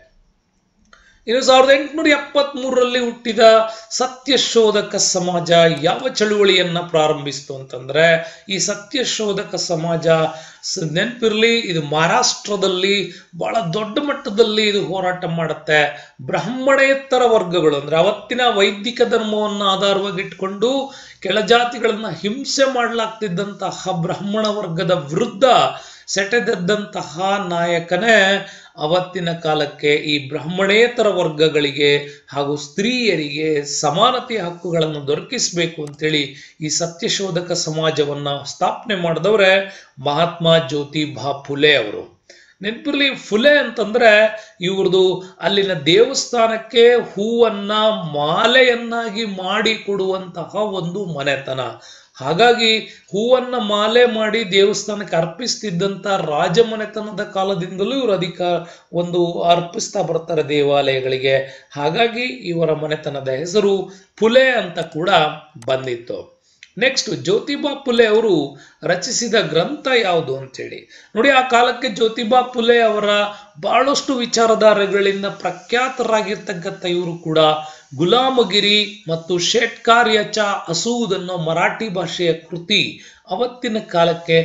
ಇನ್ನು ಸಾವಿರದ ಎಂಟುನೂರ ಎಪ್ಪತ್ತ್ ಮೂರರಲ್ಲಿ ಹುಟ್ಟಿದ ಸತ್ಯಶೋಧಕ ಸಮಾಜ ಯಾವ ಚಳುವಳಿಯನ್ನ ಪ್ರಾರಂಭಿಸಿತು ಅಂತಂದ್ರೆ ಈ ಸತ್ಯಶೋಧಕ ಸಮಾಜ ಸ- ನೆನ್ಪಿರ್ಲಿ ಇದು ಮಹಾರಾಷ್ಟ್ರದಲ್ಲಿ ಬಹಳ ದೊಡ್ಡ ಮಟ್ಟದಲ್ಲಿ ಇದು ಹೋರಾಟ ಮಾಡುತ್ತೆ ಬ್ರಾಹ್ಮಣೇತರ ವರ್ಗಗಳು ಅಂದ್ರೆ ಅವತ್ತಿನ ವೈದಿಕ ಧರ್ಮವನ್ನು ಆಧಾರವಾಗಿಟ್ಕೊಂಡು ಕೆಳಜಾತಿಗಳನ್ನ ಹಿಂಸೆ ಮಾಡಲಾಗ್ತಿದ್ದಂತಹ ಬ್ರಾಹ್ಮಣ ವರ್ಗದ ವಿರುದ್ಧ ಸೆಟೆದದ್ದಂತಹ ನಾಯಕನೇ ಅವತ್ತಿನ ಕಾಲಕ್ಕೆ ಈ ಬ್ರಾಹ್ಮಣೇತರ ವರ್ಗಗಳಿಗೆ ಹಾಗೂ ಸ್ತ್ರೀಯರಿಗೆ ಸಮಾನತೆಯ ಹಕ್ಕುಗಳನ್ನು ದೊರಕಿಸಬೇಕು ಅಂತೇಳಿ ಈ ಸತ್ಯಶೋಧಕ ಸಮಾಜವನ್ನ ಸ್ಥಾಪನೆ ಮಾಡಿದವರೇ ಮಹಾತ್ಮ ಜ್ಯೋತಿಬಾ ಫುಲೆ ಅವರು ನೆನಪಿರ್ಲಿ ಫುಲೆ ಅಂತಂದ್ರೆ ಇವ್ರದು ಅಲ್ಲಿನ ದೇವಸ್ಥಾನಕ್ಕೆ ಹೂವನ್ನ ಮಾಲೆಯನ್ನಾಗಿ ಮಾಡಿ ಕೊಡುವಂತಹ ಒಂದು ಮನೆತನ ಹಾಗಾಗಿ ಹೂವನ್ನ ಮಾಲೆ ಮಾಡಿ ದೇವಸ್ಥಾನಕ್ಕೆ ಅರ್ಪಿಸ್ತಿದ್ದಂತ ರಾಜಮನೆತನದ ಕಾಲದಿಂದಲೂ ಇವರು ಅಧಿಕ ಒಂದು ಅರ್ಪಿಸ್ತಾ ಬರ್ತಾರೆ ದೇವಾಲಯಗಳಿಗೆ ಹಾಗಾಗಿ ಇವರ ಮನೆತನದ ಹೆಸರು ಫುಲೆ ಅಂತ ಕೂಡ ಬಂದಿತ್ತು ನೆಕ್ಸ್ಟ್ ಜ್ಯೋತಿಬಾ ಫುಲೆ ಅವರು ರಚಿಸಿದ ಗ್ರಂಥ ಯಾವುದು ಅಂತೇಳಿ ನೋಡಿ ಆ ಕಾಲಕ್ಕೆ ಜ್ಯೋತಿಬಾ ಫುಲೆ ಅವರ ಬಹಳಷ್ಟು ವಿಚಾರಧಾರೆಗಳಿಂದ ಪ್ರಖ್ಯಾತರಾಗಿರ್ತಕ್ಕಂಥ ಇವರು ಕೂಡ ಗುಲಾಮಗಿರಿ ಮತ್ತು ಶೇಟ್ಕಾರ್ಯಚ ಅಸೂದ್ ಅನ್ನೋ ಮರಾಠಿ ಭಾಷೆಯ ಕೃತಿ ಅವತ್ತಿನ ಕಾಲಕ್ಕೆ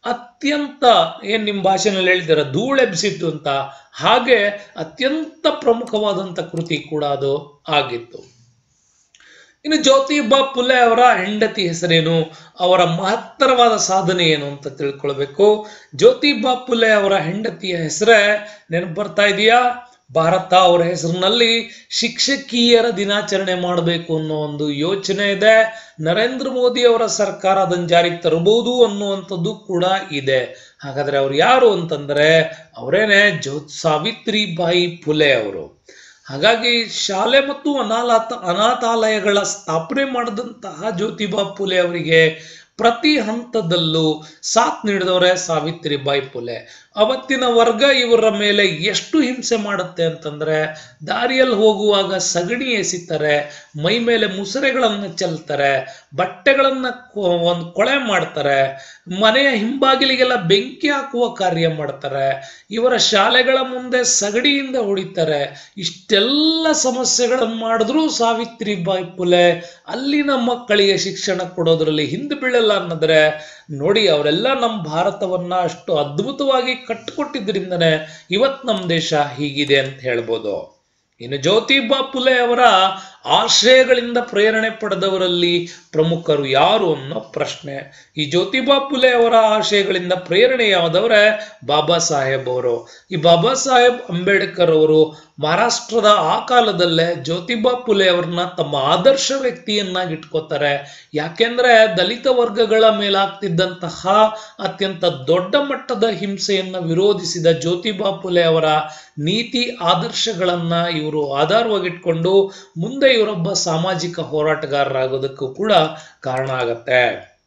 ಅತ್ಯಂತ ಏನ್ ನಿಮ್ಮ ಭಾಷೆನಲ್ಲಿ ಹೇಳ್ತೀರ ಧೂಳೆಬ್ಸಿತ್ತು ಅಂತ ಹಾಗೆ ಅತ್ಯಂತ ಪ್ರಮುಖವಾದಂತ ಕೃತಿ ಕೂಡ ಅದು ಆಗಿತ್ತು ಇನ್ನು ಜ್ಯೋತಿಬಾ ಫುಲೆ ಅವರ ಹೆಂಡತಿ ಹೆಸರೇನು ಅವರ ಮಹತ್ತರವಾದ ಸಾಧನೆ ಏನು ಅಂತ ತಿಳ್ಕೊಳ್ಬೇಕು ಜ್ಯೋತಿಬಾ ಫುಲೆ ಅವರ ಹೆಂಡತಿಯ ಹೆಸರೇ ನೆನಪು ಬರ್ತಾ ಇದೆಯಾ ಭಾರತ ಅವರ ಹೆಸರಿನಲ್ಲಿ ಶಿಕ್ಷಕಿಯರ ದಿನಾಚರಣೆ ಮಾಡಬೇಕು ಅನ್ನೋ ಒಂದು ಯೋಚನೆ ಇದೆ ನರೇಂದ್ರ ಮೋದಿ ಅವರ ಸರ್ಕಾರ ಅದನ್ನು ಜಾರಿಗೆ ತರಬಹುದು ಅನ್ನುವಂಥದ್ದು ಕೂಡ ಇದೆ ಹಾಗಾದ್ರೆ ಅವ್ರು ಯಾರು ಅಂತಂದ್ರೆ ಅವರೇನೆ ಜ್ಯೋ ಸಾವಿತ್ರಿಬಾಯಿ ಫುಲೆ ಅವರು ಹಾಗಾಗಿ ಶಾಲೆ ಮತ್ತು ಅನಾಥ ಅನಾಥಾಲಯಗಳ ಸ್ಥಾಪನೆ ಮಾಡಿದಂತಹ ಜ್ಯೋತಿಬಾ ಫುಲೆ ಅವರಿಗೆ ಪ್ರತಿ ಹಂತದಲ್ಲೂ ಸಾಥ್ ನೀಡಿದವರೇ ಸಾವಿತ್ರಿಬಾಯಿ ಫುಲೆ ಅವತ್ತಿನ ವರ್ಗ ಇವರ ಮೇಲೆ ಎಷ್ಟು ಹಿಂಸೆ ಮಾಡುತ್ತೆ ಅಂತಂದ್ರೆ ದಾರಿಯಲ್ಲಿ ಹೋಗುವಾಗ ಸಗಣಿ ಎಸಿತಾರೆ ಮೈ ಮೇಲೆ ಮುಸರೆಗಳನ್ನು ಚೆಲ್ತಾರೆ ಬಟ್ಟೆಗಳನ್ನ ಒಂದು ಕೊಳೆ ಮಾಡ್ತಾರೆ ಮನೆಯ ಹಿಂಬಾಗಿಲಿಗೆಲ್ಲ ಬೆಂಕಿ ಹಾಕುವ ಕಾರ್ಯ ಮಾಡ್ತಾರೆ ಇವರ ಶಾಲೆಗಳ ಮುಂದೆ ಸಗಡಿಯಿಂದ ಹೊಡಿತಾರೆ ಇಷ್ಟೆಲ್ಲ ಸಮಸ್ಯೆಗಳನ್ನು ಮಾಡಿದ್ರೂ ಸಾವಿತ್ರಿಬಾಯಿ ಫುಲೆ ಅಲ್ಲಿನ ಮಕ್ಕಳಿಗೆ ಶಿಕ್ಷಣ ಕೊಡೋದ್ರಲ್ಲಿ ಹಿಂದೆ ಬೀಳಲ್ಲ ಅನ್ನೋದ್ರೆ ನೋಡಿ ಅವರೆಲ್ಲ ನಮ್ಮ ಭಾರತವನ್ನ ಅಷ್ಟು ಅದ್ಭುತವಾಗಿ ಕಟ್ಟಿಕೊಟ್ಟಿದ್ರಿಂದನೇ ಇವತ್ ನಮ್ಮ ದೇಶ ಹೀಗಿದೆ ಅಂತ ಹೇಳ್ಬೋದು ಇನ್ನು ಜ್ಯೋತಿಬಾ ಫುಲೆ ಅವರ ಆಶಯಗಳಿಂದ ಪ್ರೇರಣೆ ಪಡೆದವರಲ್ಲಿ ಪ್ರಮುಖರು ಯಾರು ಅನ್ನೋ ಪ್ರಶ್ನೆ ಈ ಜ್ಯೋತಿಬಾ ಫುಲೆ ಅವರ ಆಶಯಗಳಿಂದ ಪ್ರೇರಣೆಯಾದವರೇ ಬಾಬಾ ಸಾಹೇಬ್ ಅವರು ಈ ಬಾಬಾ ಸಾಹೇಬ್ ಅಂಬೇಡ್ಕರ್ ಅವರು ಮಹಾರಾಷ್ಟ್ರದ ಆ ಕಾಲದಲ್ಲೇ ಜ್ಯೋತಿಬಾ ಫುಲೆ ಅವ್ರನ್ನ ತಮ್ಮ ಆದರ್ಶ ವ್ಯಕ್ತಿಯನ್ನಾಗಿ ಇಟ್ಕೋತಾರೆ ಯಾಕೆಂದ್ರೆ ದಲಿತ ವರ್ಗಗಳ ಮೇಲಾಗ್ತಿದ್ದಂತಹ ಅತ್ಯಂತ ದೊಡ್ಡ ಮಟ್ಟದ ಹಿಂಸೆಯನ್ನ ವಿರೋಧಿಸಿದ ಜ್ಯೋತಿಬಾ ಫುಲೆ ಅವರ ನೀತಿ ಆದರ್ಶಗಳನ್ನ ಇವರು ಆಧಾರವಾಗಿಟ್ಕೊಂಡು ಮುಂದೆ ಇವರೊಬ್ಬ ಸಾಮಾಜಿಕ ಹೋರಾಟಗಾರರಾಗೋದಕ್ಕೂ ಕೂಡ ಕಾರಣ ಆಗತ್ತೆ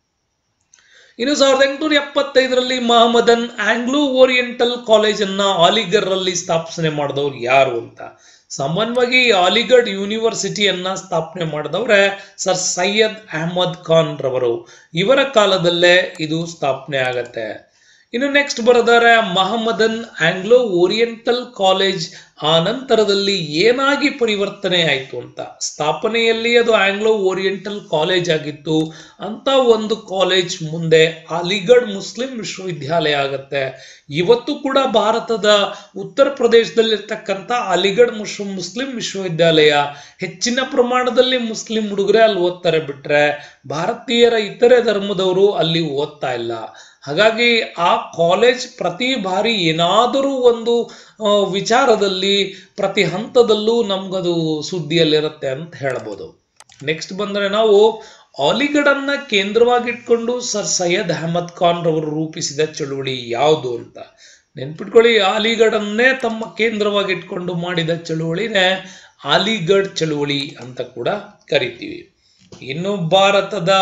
ಇನ್ನು ಸಾವಿರದ ಎಂಟುನೂರ ಎಪ್ಪತ್ತೈದರಲ್ಲಿ ಮಹಮ್ಮದನ್ ಆಂಗ್ಲೋ ಓರಿಯೆಂಟಲ್ ಕಾಲೇಜನ್ನ ಅಲಿಗರ್ ಅಲ್ಲಿ ಸ್ಥಾಪನೆ ಮಾಡಿದವ್ರು ಯಾರು ಅಂತ ಸಾಮಾನ್ಯವಾಗಿ ಅಲಿಗಢ್ ಯೂನಿವರ್ಸಿಟಿಯನ್ನ ಸ್ಥಾಪನೆ ಮಾಡಿದವ್ರೆ ಸರ್ ಸೈಯದ್ ಅಹಮದ್ ಖಾನ್ ರವರು ಇವರ ಕಾಲದಲ್ಲೇ ಇದು ಸ್ಥಾಪನೆ ಆಗತ್ತೆ ಇನ್ನು ನೆಕ್ಸ್ಟ್ ಬರೋದಾರೆ ಮಹಮ್ಮದನ್ ಆಂಗ್ಲೋ ಓರಿಯೆಂಟಲ್ ಕಾಲೇಜ್ ಆ ನಂತರದಲ್ಲಿ ಏನಾಗಿ ಪರಿವರ್ತನೆ ಆಯಿತು ಅಂತ ಸ್ಥಾಪನೆಯಲ್ಲಿ ಅದು ಆಂಗ್ಲೋ ಓರಿಯೆಂಟಲ್ ಕಾಲೇಜ್ ಆಗಿತ್ತು ಅಂತ ಒಂದು ಕಾಲೇಜ್ ಮುಂದೆ ಅಲಿಗಢ್ ಮುಸ್ಲಿಂ ವಿಶ್ವವಿದ್ಯಾಲಯ ಆಗತ್ತೆ ಇವತ್ತು ಕೂಡ ಭಾರತದ ಉತ್ತರ ಪ್ರದೇಶದಲ್ಲಿರ್ತಕ್ಕಂಥ ಅಲಿಗಢ್ ಮುಸ್ ಮುಸ್ಲಿಂ ವಿಶ್ವವಿದ್ಯಾಲಯ ಹೆಚ್ಚಿನ ಪ್ರಮಾಣದಲ್ಲಿ ಮುಸ್ಲಿಂ ಹುಡುಗರೇ ಅಲ್ಲಿ ಓದ್ತಾರೆ ಬಿಟ್ರೆ ಭಾರತೀಯರ ಇತರೆ ಧರ್ಮದವರು ಅಲ್ಲಿ ಓದ್ತಾ ಇಲ್ಲ ಹಾಗಾಗಿ ಆ ಕಾಲೇಜ್ ಪ್ರತಿ ಬಾರಿ ಏನಾದರೂ ಒಂದು ವಿಚಾರದಲ್ಲಿ ಪ್ರತಿ ಹಂತದಲ್ಲೂ ನಮ್ಗದು ಸುದ್ದಿಯಲ್ಲಿರುತ್ತೆ ಅಂತ ಹೇಳ್ಬೋದು ನೆಕ್ಸ್ಟ್ ಬಂದ್ರೆ ನಾವು ಅಲಿಗಢನ್ನ ಕೇಂದ್ರವಾಗಿಟ್ಕೊಂಡು ಸರ್ ಸೈಯದ್ ಅಹಮದ್ ಖಾನ್ ರವರು ರೂಪಿಸಿದ ಚಳುವಳಿ ಯಾವುದು ಅಂತ ನೆನ್ಪಿಟ್ಕೊಳ್ಳಿ ಅಲಿಗಢನ್ನೇ ತಮ್ಮ ಕೇಂದ್ರವಾಗಿಟ್ಕೊಂಡು ಮಾಡಿದ ಚಳುವಳಿನೇ ಅಲಿಗಢ್ ಚಳುವಳಿ ಅಂತ ಕೂಡ ಕರಿತೀವಿ ಇನ್ನು ಭಾರತದ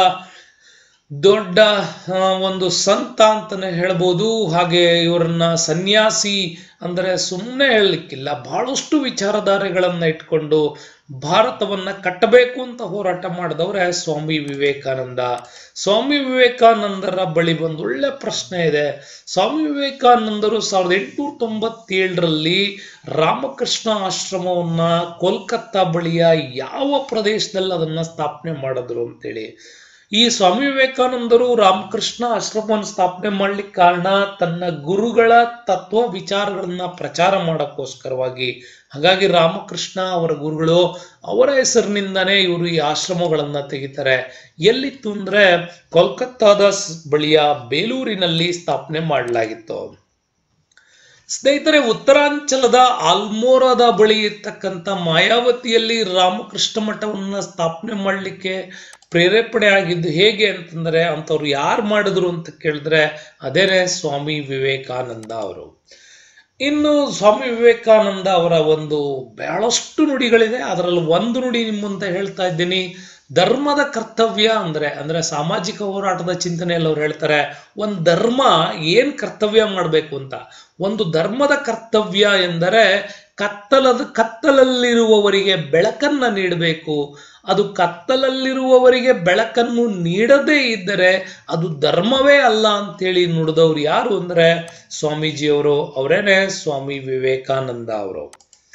ದೊಡ್ಡ ಒಂದು ಸಂತ ಅಂತಾನೆ ಹೇಳ್ಬೋದು ಹಾಗೆ ಇವರನ್ನ ಸನ್ಯಾಸಿ ಅಂದರೆ ಸುಮ್ಮನೆ ಹೇಳಲಿಕ್ಕಿಲ್ಲ ಬಹಳಷ್ಟು ವಿಚಾರಧಾರೆಗಳನ್ನ ಇಟ್ಕೊಂಡು ಭಾರತವನ್ನ ಕಟ್ಟಬೇಕು ಅಂತ ಹೋರಾಟ ಮಾಡಿದವ್ರೆ ಸ್ವಾಮಿ ವಿವೇಕಾನಂದ ಸ್ವಾಮಿ ವಿವೇಕಾನಂದರ ಬಳಿ ಒಂದು ಒಳ್ಳೆ ಪ್ರಶ್ನೆ ಇದೆ ಸ್ವಾಮಿ ವಿವೇಕಾನಂದರು ಸಾವಿರದ ಎಂಟುನೂರ ತೊಂಬತ್ತೇಳರಲ್ಲಿ ರಾಮಕೃಷ್ಣ ಆಶ್ರಮವನ್ನ ಕೋಲ್ಕತ್ತಾ ಬಳಿಯ ಯಾವ ಪ್ರದೇಶದಲ್ಲಿ ಅದನ್ನ ಸ್ಥಾಪನೆ ಮಾಡಿದ್ರು ಅಂತೇಳಿ ಈ ಸ್ವಾಮಿ ವಿವೇಕಾನಂದರು ರಾಮಕೃಷ್ಣ ಆಶ್ರಮವನ್ನು ಸ್ಥಾಪನೆ ಮಾಡ್ಲಿಕ್ಕೆ ಕಾರಣ ತನ್ನ ಗುರುಗಳ ತತ್ವ ವಿಚಾರಗಳನ್ನ ಪ್ರಚಾರ ಮಾಡಕ್ಕೋಸ್ಕರವಾಗಿ ಹಾಗಾಗಿ ರಾಮಕೃಷ್ಣ ಅವರ ಗುರುಗಳು ಅವರ ಹೆಸರಿನಿಂದಾನೇ ಇವರು ಈ ಆಶ್ರಮಗಳನ್ನ ತೆಗಿತಾರೆ ಎಲ್ಲಿತ್ತು ಅಂದ್ರೆ ಕೋಲ್ಕತ್ತಾದ ಬಳಿಯ ಬೇಲೂರಿನಲ್ಲಿ ಸ್ಥಾಪನೆ ಮಾಡಲಾಗಿತ್ತು ಸ್ನೇಹಿತರೆ ಉತ್ತರಾಂಚಲದ ಆಲ್ಮೋರಾದ ಬಳಿ ಇರ್ತಕ್ಕಂಥ ಮಾಯಾವತಿಯಲ್ಲಿ ರಾಮಕೃಷ್ಣ ಮಠವನ್ನ ಸ್ಥಾಪನೆ ಮಾಡಲಿಕ್ಕೆ ಪ್ರೇರೇಪಣೆ ಆಗಿದ್ದು ಹೇಗೆ ಅಂತಂದ್ರೆ ಅಂಥವ್ರು ಯಾರು ಮಾಡಿದ್ರು ಅಂತ ಕೇಳಿದ್ರೆ ಅದೇನೆ ಸ್ವಾಮಿ ವಿವೇಕಾನಂದ ಅವರು ಇನ್ನು ಸ್ವಾಮಿ ವಿವೇಕಾನಂದ ಅವರ ಒಂದು ಬಹಳಷ್ಟು ನುಡಿಗಳಿದೆ ಅದರಲ್ಲಿ ಒಂದು ನುಡಿ ನಿಮ್ಮ ಮುಂದೆ ಹೇಳ್ತಾ ಇದ್ದೀನಿ ಧರ್ಮದ ಕರ್ತವ್ಯ ಅಂದ್ರೆ ಅಂದ್ರೆ ಸಾಮಾಜಿಕ ಹೋರಾಟದ ಚಿಂತನೆಯಲ್ಲಿ ಅವ್ರು ಹೇಳ್ತಾರೆ ಒಂದು ಧರ್ಮ ಏನ್ ಕರ್ತವ್ಯ ಮಾಡಬೇಕು ಅಂತ ಒಂದು ಧರ್ಮದ ಕರ್ತವ್ಯ ಎಂದರೆ ಕತ್ತಲದ ಕತ್ತಲಲ್ಲಿರುವವರಿಗೆ ಬೆಳಕನ್ನ ನೀಡಬೇಕು ಅದು ಕತ್ತಲಲ್ಲಿರುವವರಿಗೆ ಬೆಳಕನ್ನು ನೀಡದೇ ಇದ್ದರೆ ಅದು ಧರ್ಮವೇ ಅಲ್ಲ ಅಂತೇಳಿ ನುಡಿದವ್ರು ಯಾರು ಅಂದ್ರೆ ಸ್ವಾಮೀಜಿಯವರು ಅವರೇನೆ ಸ್ವಾಮಿ ವಿವೇಕಾನಂದ ಅವರು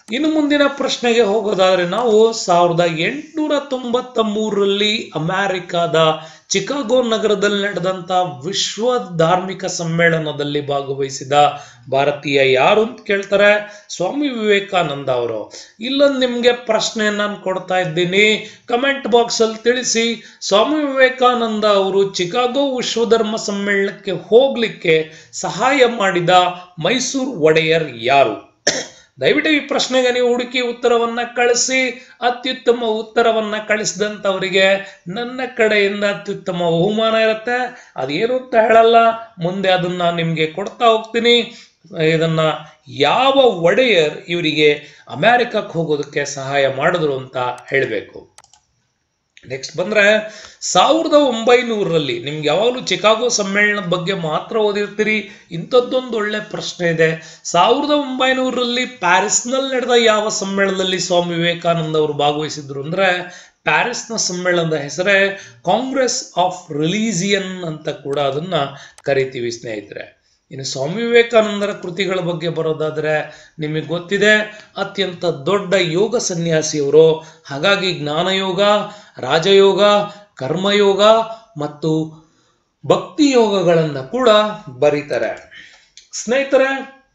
ಇನ್ನು ಮುಂದಿನ ಪ್ರಶ್ನೆಗೆ ಹೋಗೋದಾದ್ರೆ ನಾವು ಸಾವಿರದ ಎಂಟುನೂರ ತೊಂಬತ್ತ ಮೂರರಲ್ಲಿ ಅಮೆರಿಕಾದ ಚಿಕಾಗೋ ನಗರದಲ್ಲಿ ನಡೆದಂತ ವಿಶ್ವ ಧಾರ್ಮಿಕ ಸಮ್ಮೇಳನದಲ್ಲಿ ಭಾಗವಹಿಸಿದ ಭಾರತೀಯ ಯಾರು ಅಂತ ಕೇಳ್ತಾರೆ ಸ್ವಾಮಿ ವಿವೇಕಾನಂದ ಅವರು ಇಲ್ಲೊಂದು ನಿಮ್ಗೆ ಪ್ರಶ್ನೆ ನಾನು ಕೊಡ್ತಾ ಇದ್ದೀನಿ ಕಮೆಂಟ್ ಬಾಕ್ಸ್ ಅಲ್ಲಿ ತಿಳಿಸಿ ಸ್ವಾಮಿ ವಿವೇಕಾನಂದ ಅವರು ಚಿಕಾಗೋ ವಿಶ್ವ ಧರ್ಮ ಸಮ್ಮೇಳನಕ್ಕೆ ಹೋಗ್ಲಿಕ್ಕೆ ಸಹಾಯ ಮಾಡಿದ ಮೈಸೂರು ಒಡೆಯರ್ ಯಾರು ದಯವಿಟ್ಟು ಈ ಪ್ರಶ್ನೆಗೆ ನೀವು ಹುಡುಕಿ ಉತ್ತರವನ್ನ ಕಳಿಸಿ ಅತ್ಯುತ್ತಮ ಉತ್ತರವನ್ನ ಕಳಿಸಿದಂಥವರಿಗೆ ನನ್ನ ಕಡೆಯಿಂದ ಅತ್ಯುತ್ತಮ ಬಹುಮಾನ ಇರುತ್ತೆ ಅದೇನು ಅಂತ ಹೇಳಲ್ಲ ಮುಂದೆ ಅದನ್ನ ನಿಮ್ಗೆ ಕೊಡ್ತಾ ಹೋಗ್ತೀನಿ ಇದನ್ನ ಯಾವ ಒಡೆಯರ್ ಇವರಿಗೆ ಅಮೆರಿಕಕ್ಕೆ ಹೋಗೋದಕ್ಕೆ ಸಹಾಯ ಮಾಡಿದ್ರು ಅಂತ ಹೇಳಬೇಕು ನೆಕ್ಸ್ಟ್ ಬಂದ್ರೆ ಸಾವಿರದ ಒಂಬೈನೂರರಲ್ಲಿ ನಿಮ್ಗೆ ಯಾವಾಗಲೂ ಚಿಕಾಗೋ ಸಮ್ಮೇಳನದ ಬಗ್ಗೆ ಮಾತ್ರ ಓದಿರ್ತೀರಿ ಇಂಥದ್ದೊಂದು ಒಳ್ಳೆ ಪ್ರಶ್ನೆ ಇದೆ ಸಾವಿರದ ಒಂಬೈನೂರರಲ್ಲಿ ಪ್ಯಾರಿಸ್ನಲ್ಲಿ ನಡೆದ ಯಾವ ಸಮ್ಮೇಳನದಲ್ಲಿ ಸ್ವಾಮಿ ವಿವೇಕಾನಂದ ಅವರು ಭಾಗವಹಿಸಿದ್ರು ಅಂದ್ರೆ ಪ್ಯಾರಿಸ್ನ ಸಮ್ಮೇಳನದ ಹೆಸರೇ ಕಾಂಗ್ರೆಸ್ ಆಫ್ ರಿಲೀಜಿಯನ್ ಅಂತ ಕೂಡ ಅದನ್ನ ಕರಿತೀವಿ ಸ್ನೇಹಿತರೆ ಇನ್ನು ಸ್ವಾಮಿ ವಿವೇಕಾನಂದರ ಕೃತಿಗಳ ಬಗ್ಗೆ ಬರೋದಾದ್ರೆ ನಿಮಗೆ ಗೊತ್ತಿದೆ ಅತ್ಯಂತ ದೊಡ್ಡ ಯೋಗ ಸನ್ಯಾಸಿಯವರು ಹಾಗಾಗಿ ಜ್ಞಾನಯೋಗ ರಾಜಯೋಗ ಕರ್ಮಯೋಗ ಮತ್ತು ಭಕ್ತಿ ಯೋಗಗಳನ್ನ ಕೂಡ ಬರೀತಾರೆ ಸ್ನೇಹಿತರೆ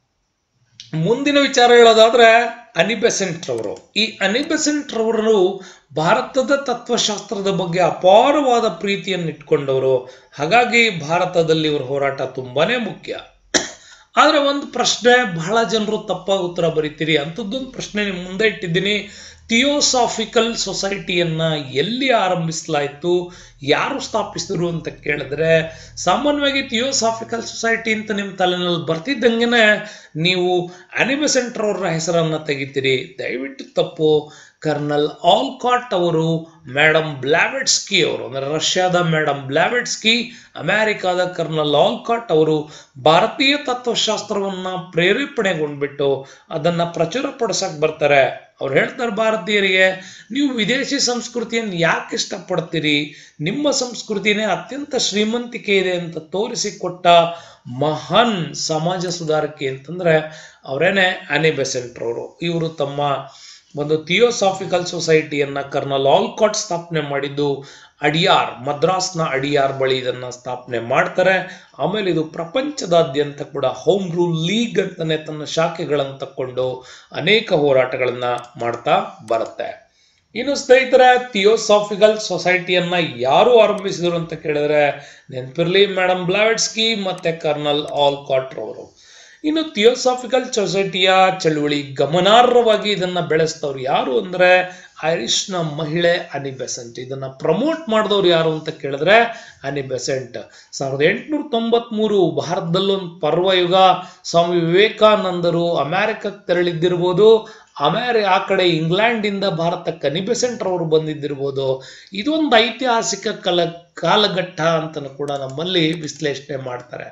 ಮುಂದಿನ ವಿಚಾರ ಹೇಳೋದಾದ್ರೆ ಅನಿಬೆಸೆಂಟ್ ರವರು ಈ ಅನಿಬೆಸೆಂಟ್ ರವರು ಭಾರತದ ತತ್ವಶಾಸ್ತ್ರದ ಬಗ್ಗೆ ಅಪಾರವಾದ ಪ್ರೀತಿಯನ್ನು ಇಟ್ಕೊಂಡವರು ಹಾಗಾಗಿ ಭಾರತದಲ್ಲಿ ಇವರ ಹೋರಾಟ ತುಂಬಾನೇ ಮುಖ್ಯ ಆದ್ರೆ ಒಂದು ಪ್ರಶ್ನೆ ಬಹಳ ಜನರು ತಪ್ಪಾಗಿ ಉತ್ತರ ಬರೀತೀರಿ ಅಂಥದ್ದೊಂದು ಪ್ರಶ್ನೆ ನಿಮ್ ಮುಂದೆ ಇಟ್ಟಿದ್ದೀನಿ ಥಿಯೋಸಾಫಿಕಲ್ ಸೊಸೈಟಿಯನ್ನ ಎಲ್ಲಿ ಆರಂಭಿಸಲಾಯಿತು ಯಾರು ಸ್ಥಾಪಿಸಿದ್ರು ಅಂತ ಕೇಳಿದ್ರೆ ಸಾಮಾನ್ಯವಾಗಿ ಥಿಯೋಸಾಫಿಕಲ್ ಸೊಸೈಟಿ ಅಂತ ನಿಮ್ಮ ತಲೆನಲ್ಲಿ ಬರ್ತಿದ್ದಂಗೆನೆ ನೀವು ಅನಿಬೆಸೆಂಟ್ ಅವರ ಹೆಸರನ್ನ ತೆಗಿತೀರಿ ದಯವಿಟ್ಟು ತಪ್ಪು ಕರ್ನಲ್ ಆಲ್ಕಾಟ್ ಅವರು ಮೇಡಮ್ ಬ್ಲಾವೆಟ್ಸ್ಕಿ ಅವರು ಅಂದ್ರೆ ರಷ್ಯಾದ ಮೇಡಮ್ ಬ್ಲಾವೆಟ್ಸ್ಕಿ ಅಮೆರಿಕಾದ ಕರ್ನಲ್ ಆಲ್ಕಾಟ್ ಅವರು ಭಾರತೀಯ ತತ್ವಶಾಸ್ತ್ರವನ್ನ ಪ್ರೇರೇಪಣೆಗೊಂಡ್ಬಿಟ್ಟು ಅದನ್ನ ಪ್ರಚುರಪಡಿಸಕ್ ಬರ್ತಾರೆ ಅವ್ರು ಹೇಳ್ತಾರೆ ಭಾರತೀಯರಿಗೆ ನೀವು ವಿದೇಶಿ ಸಂಸ್ಕೃತಿಯನ್ನು ಯಾಕೆ ಇಷ್ಟಪಡ್ತೀರಿ ನಿಮ್ಮ ಸಂಸ್ಕೃತಿನೇ ಅತ್ಯಂತ ಶ್ರೀಮಂತಿಕೆ ಇದೆ ಅಂತ ತೋರಿಸಿಕೊಟ್ಟ ಮಹಾನ್ ಸಮಾಜ ಸುಧಾರಕಿ ಅಂತಂದ್ರೆ ಅವರೇನೆ ಆನಿ ಬೆಸೆಂಟ್ ಅವರು ಇವರು ತಮ್ಮ ಒಂದು ಥಿಯೋಸಾಫಿಕಲ್ ಸೊಸೈಟಿಯನ್ನ ಕರ್ನಲ್ ಆಲ್ಕಾಟ್ ಸ್ಥಾಪನೆ ಮಾಡಿದ್ದು ಅಡಿಯಾರ್ ಮದ್ರಾಸ್ನ ಅಡಿಯಾರ್ ಬಳಿ ಇದನ್ನ ಸ್ಥಾಪನೆ ಮಾಡ್ತಾರೆ ಆಮೇಲೆ ಇದು ಪ್ರಪಂಚದಾದ್ಯಂತ ಕೂಡ ಹೋಮ್ ರೂಲ್ ಲೀಗ್ ಅಂತಾನೆ ತನ್ನ ಶಾಖೆಗಳನ್ನು ತಕ್ಕೊಂಡು ಅನೇಕ ಹೋರಾಟಗಳನ್ನ ಮಾಡ್ತಾ ಬರುತ್ತೆ ಇನ್ನು ಸ್ನೇಹಿತರ ಥಿಯೋಸಾಫಿಕಲ್ ಸೊಸೈಟಿಯನ್ನ ಯಾರು ಆರಂಭಿಸಿದ್ರು ಅಂತ ಕೇಳಿದ್ರೆ ನೆನ್ಪಿರ್ಲಿ ಮೇಡಮ್ ಬ್ಲಾವೆಟ್ಸ್ಕಿ ಮತ್ತೆ ಕರ್ನಲ್ ಆಲ್ಕಾಟ್ ರವರು ಇನ್ನು ಥಿಯೋಸಾಫಿಕಲ್ ಸೊಸೈಟಿಯ ಚಳುವಳಿ ಗಮನಾರ್ಹವಾಗಿ ಇದನ್ನ ಬೆಳೆಸ್ತವ್ರು ಯಾರು ಅಂದ್ರೆ ಐರಿಷ್ನ ಮಹಿಳೆ ಅನಿ ಬೆಸೆಂಟ್ ಇದನ್ನ ಪ್ರಮೋಟ್ ಮಾಡಿದವ್ರು ಯಾರು ಅಂತ ಕೇಳಿದ್ರೆ ಅನಿ ಬೆಸೆಂಟ್ ಸಾವಿರದ ಎಂಟುನೂರ ತೊಂಬತ್ಮೂರು ಭಾರತದಲ್ಲೊಂದು ಪರ್ವಯುಗ ಸ್ವಾಮಿ ವಿವೇಕಾನಂದರು ಅಮೆರಿಕಕ್ಕೆ ತೆರಳಿದ್ದಿರ್ಬೋದು ಅಮೇರಿ ಆ ಕಡೆ ಇಂಗ್ಲೆಂಡ್ ಇಂದ ಭಾರತಕ್ಕೆ ಅನಿ ಬೆಸೆಂಟ್ ಅವರು ಬಂದಿದ್ದಿರ್ಬೋದು ಇದೊಂದು ಐತಿಹಾಸಿಕ ಕಲ ಕಾಲಘಟ್ಟ ಅಂತಲೂ ಕೂಡ ನಮ್ಮಲ್ಲಿ ವಿಶ್ಲೇಷಣೆ ಮಾಡ್ತಾರೆ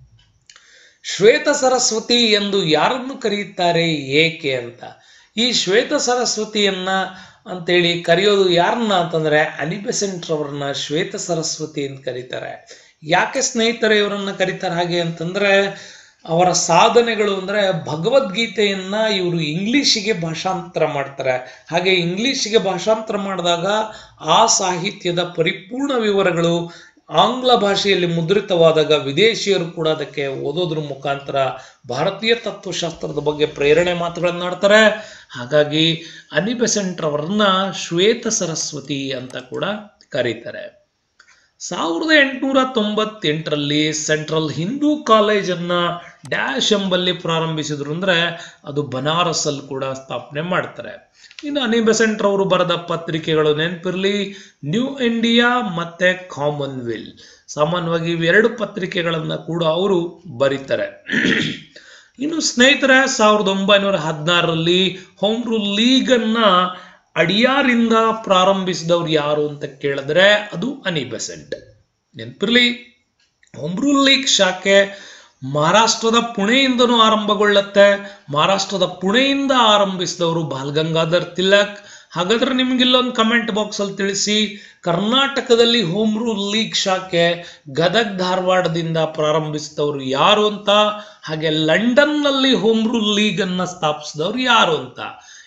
ಶ್ವೇತ ಸರಸ್ವತಿ ಎಂದು ಯಾರನ್ನು ಕರೆಯುತ್ತಾರೆ ಏಕೆ ಅಂತ ಈ ಶ್ವೇತ ಸರಸ್ವತಿಯನ್ನ ಅಂತೇಳಿ ಕರೆಯೋದು ಯಾರನ್ನ ಅಂತಂದ್ರೆ ಅನಿಬೆಸೆಂಟ್ ರವರನ್ನ ಶ್ವೇತ ಸರಸ್ವತಿ ಅಂತ ಕರೀತಾರೆ ಯಾಕೆ ಸ್ನೇಹಿತರೆ ಇವರನ್ನ ಕರೀತಾರೆ ಹಾಗೆ ಅಂತಂದ್ರೆ ಅವರ ಸಾಧನೆಗಳು ಅಂದ್ರೆ ಭಗವದ್ಗೀತೆಯನ್ನ ಇವರು ಇಂಗ್ಲಿಷಿಗೆ ಭಾಷಾಂತರ ಮಾಡ್ತಾರೆ ಹಾಗೆ ಇಂಗ್ಲಿಷಿಗೆ ಭಾಷಾಂತರ ಮಾಡಿದಾಗ ಆ ಸಾಹಿತ್ಯದ ಪರಿಪೂರ್ಣ ವಿವರಗಳು ಆಂಗ್ಲ ಭಾಷೆಯಲ್ಲಿ ಮುದ್ರಿತವಾದಾಗ ವಿದೇಶಿಯರು ಕೂಡ ಅದಕ್ಕೆ ಓದೋದ್ರ ಮುಖಾಂತರ ಭಾರತೀಯ ತತ್ವಶಾಸ್ತ್ರದ ಬಗ್ಗೆ ಪ್ರೇರಣೆ ಮಾತುಗಳನ್ನಾಡ್ತಾರೆ ಹಾಗಾಗಿ ಅನಿಬೆಸೆಂಟ್ ಅವರನ್ನ ಶ್ವೇತ ಸರಸ್ವತಿ ಅಂತ ಕೂಡ ಕರೀತಾರೆ ಸಾವಿರದ ಎಂಟುನೂರ ತೊಂಬತ್ತೆಂಟರಲ್ಲಿ ಸೆಂಟ್ರಲ್ ಹಿಂದೂ ಕಾಲೇಜನ್ನ ಡ್ಯಾಶ್ ಎಂಬಲ್ಲಿ ಪ್ರಾರಂಭಿಸಿದ್ರು ಅಂದ್ರೆ ಅದು ಬನಾರಸ್ ಕೂಡ ಸ್ಥಾಪನೆ ಮಾಡ್ತಾರೆ ಇನ್ನು ಅನಿ ಬೆಸೆಂಟ್ ಅವರು ಬರೆದ ಪತ್ರಿಕೆಗಳು ನೆನಪಿರ್ಲಿ ನ್ಯೂ ಇಂಡಿಯಾ ಮತ್ತೆ ಕಾಮನ್ವೆಲ್ ಸಾಮಾನ್ಯವಾಗಿ ಇವೆರಡು ಪತ್ರಿಕೆಗಳನ್ನ ಕೂಡ ಅವರು ಬರೀತಾರೆ ಇನ್ನು ಸ್ನೇಹಿತರ ಸಾವಿರದ ಒಂಬೈನೂರ ಹದಿನಾರರಲ್ಲಿ ಹೋಮ್ ರೂಲ್ ಲೀಗ್ ಅನ್ನ ಅಡಿಯಾರಿಂದ ಪ್ರಾರಂಭಿಸಿದವ್ರು ಯಾರು ಅಂತ ಕೇಳಿದ್ರೆ ಅದು ಅನಿ ಬೆಸೆಂಟ್ ನೆನಪಿರ್ಲಿ ಹೋಮ್ ರೂಲ್ ಲೀಗ್ ಶಾಖೆ ಮಹಾರಾಷ್ಟ್ರದ ಪುಣೆಯಿಂದನೂ ಆರಂಭಗೊಳ್ಳುತ್ತೆ ಮಹಾರಾಷ್ಟ್ರದ ಪುಣೆಯಿಂದ ಆರಂಭಿಸಿದವರು ಬಾಲ್ ಗಂಗಾಧರ್ ತಿಲಕ್ ಹಾಗಾದ್ರೆ ನಿಮ್ಗೆ ಇಲ್ಲೊಂದು ಕಮೆಂಟ್ ಬಾಕ್ಸ್ ಅಲ್ಲಿ ತಿಳಿಸಿ ಕರ್ನಾಟಕದಲ್ಲಿ ಹೋಮ್ ರೂಲ್ ಲೀಗ್ ಶಾಖೆ ಗದಗ್ ಧಾರವಾಡದಿಂದ ಪ್ರಾರಂಭಿಸಿದವರು ಯಾರು ಅಂತ ಹಾಗೆ ಲಂಡನ್ ನಲ್ಲಿ ಹೋಮ್ ರೂಲ್ ಲೀಗ್ ಅನ್ನ ಸ್ಥಾಪಿಸಿದವರು ಯಾರು ಅಂತ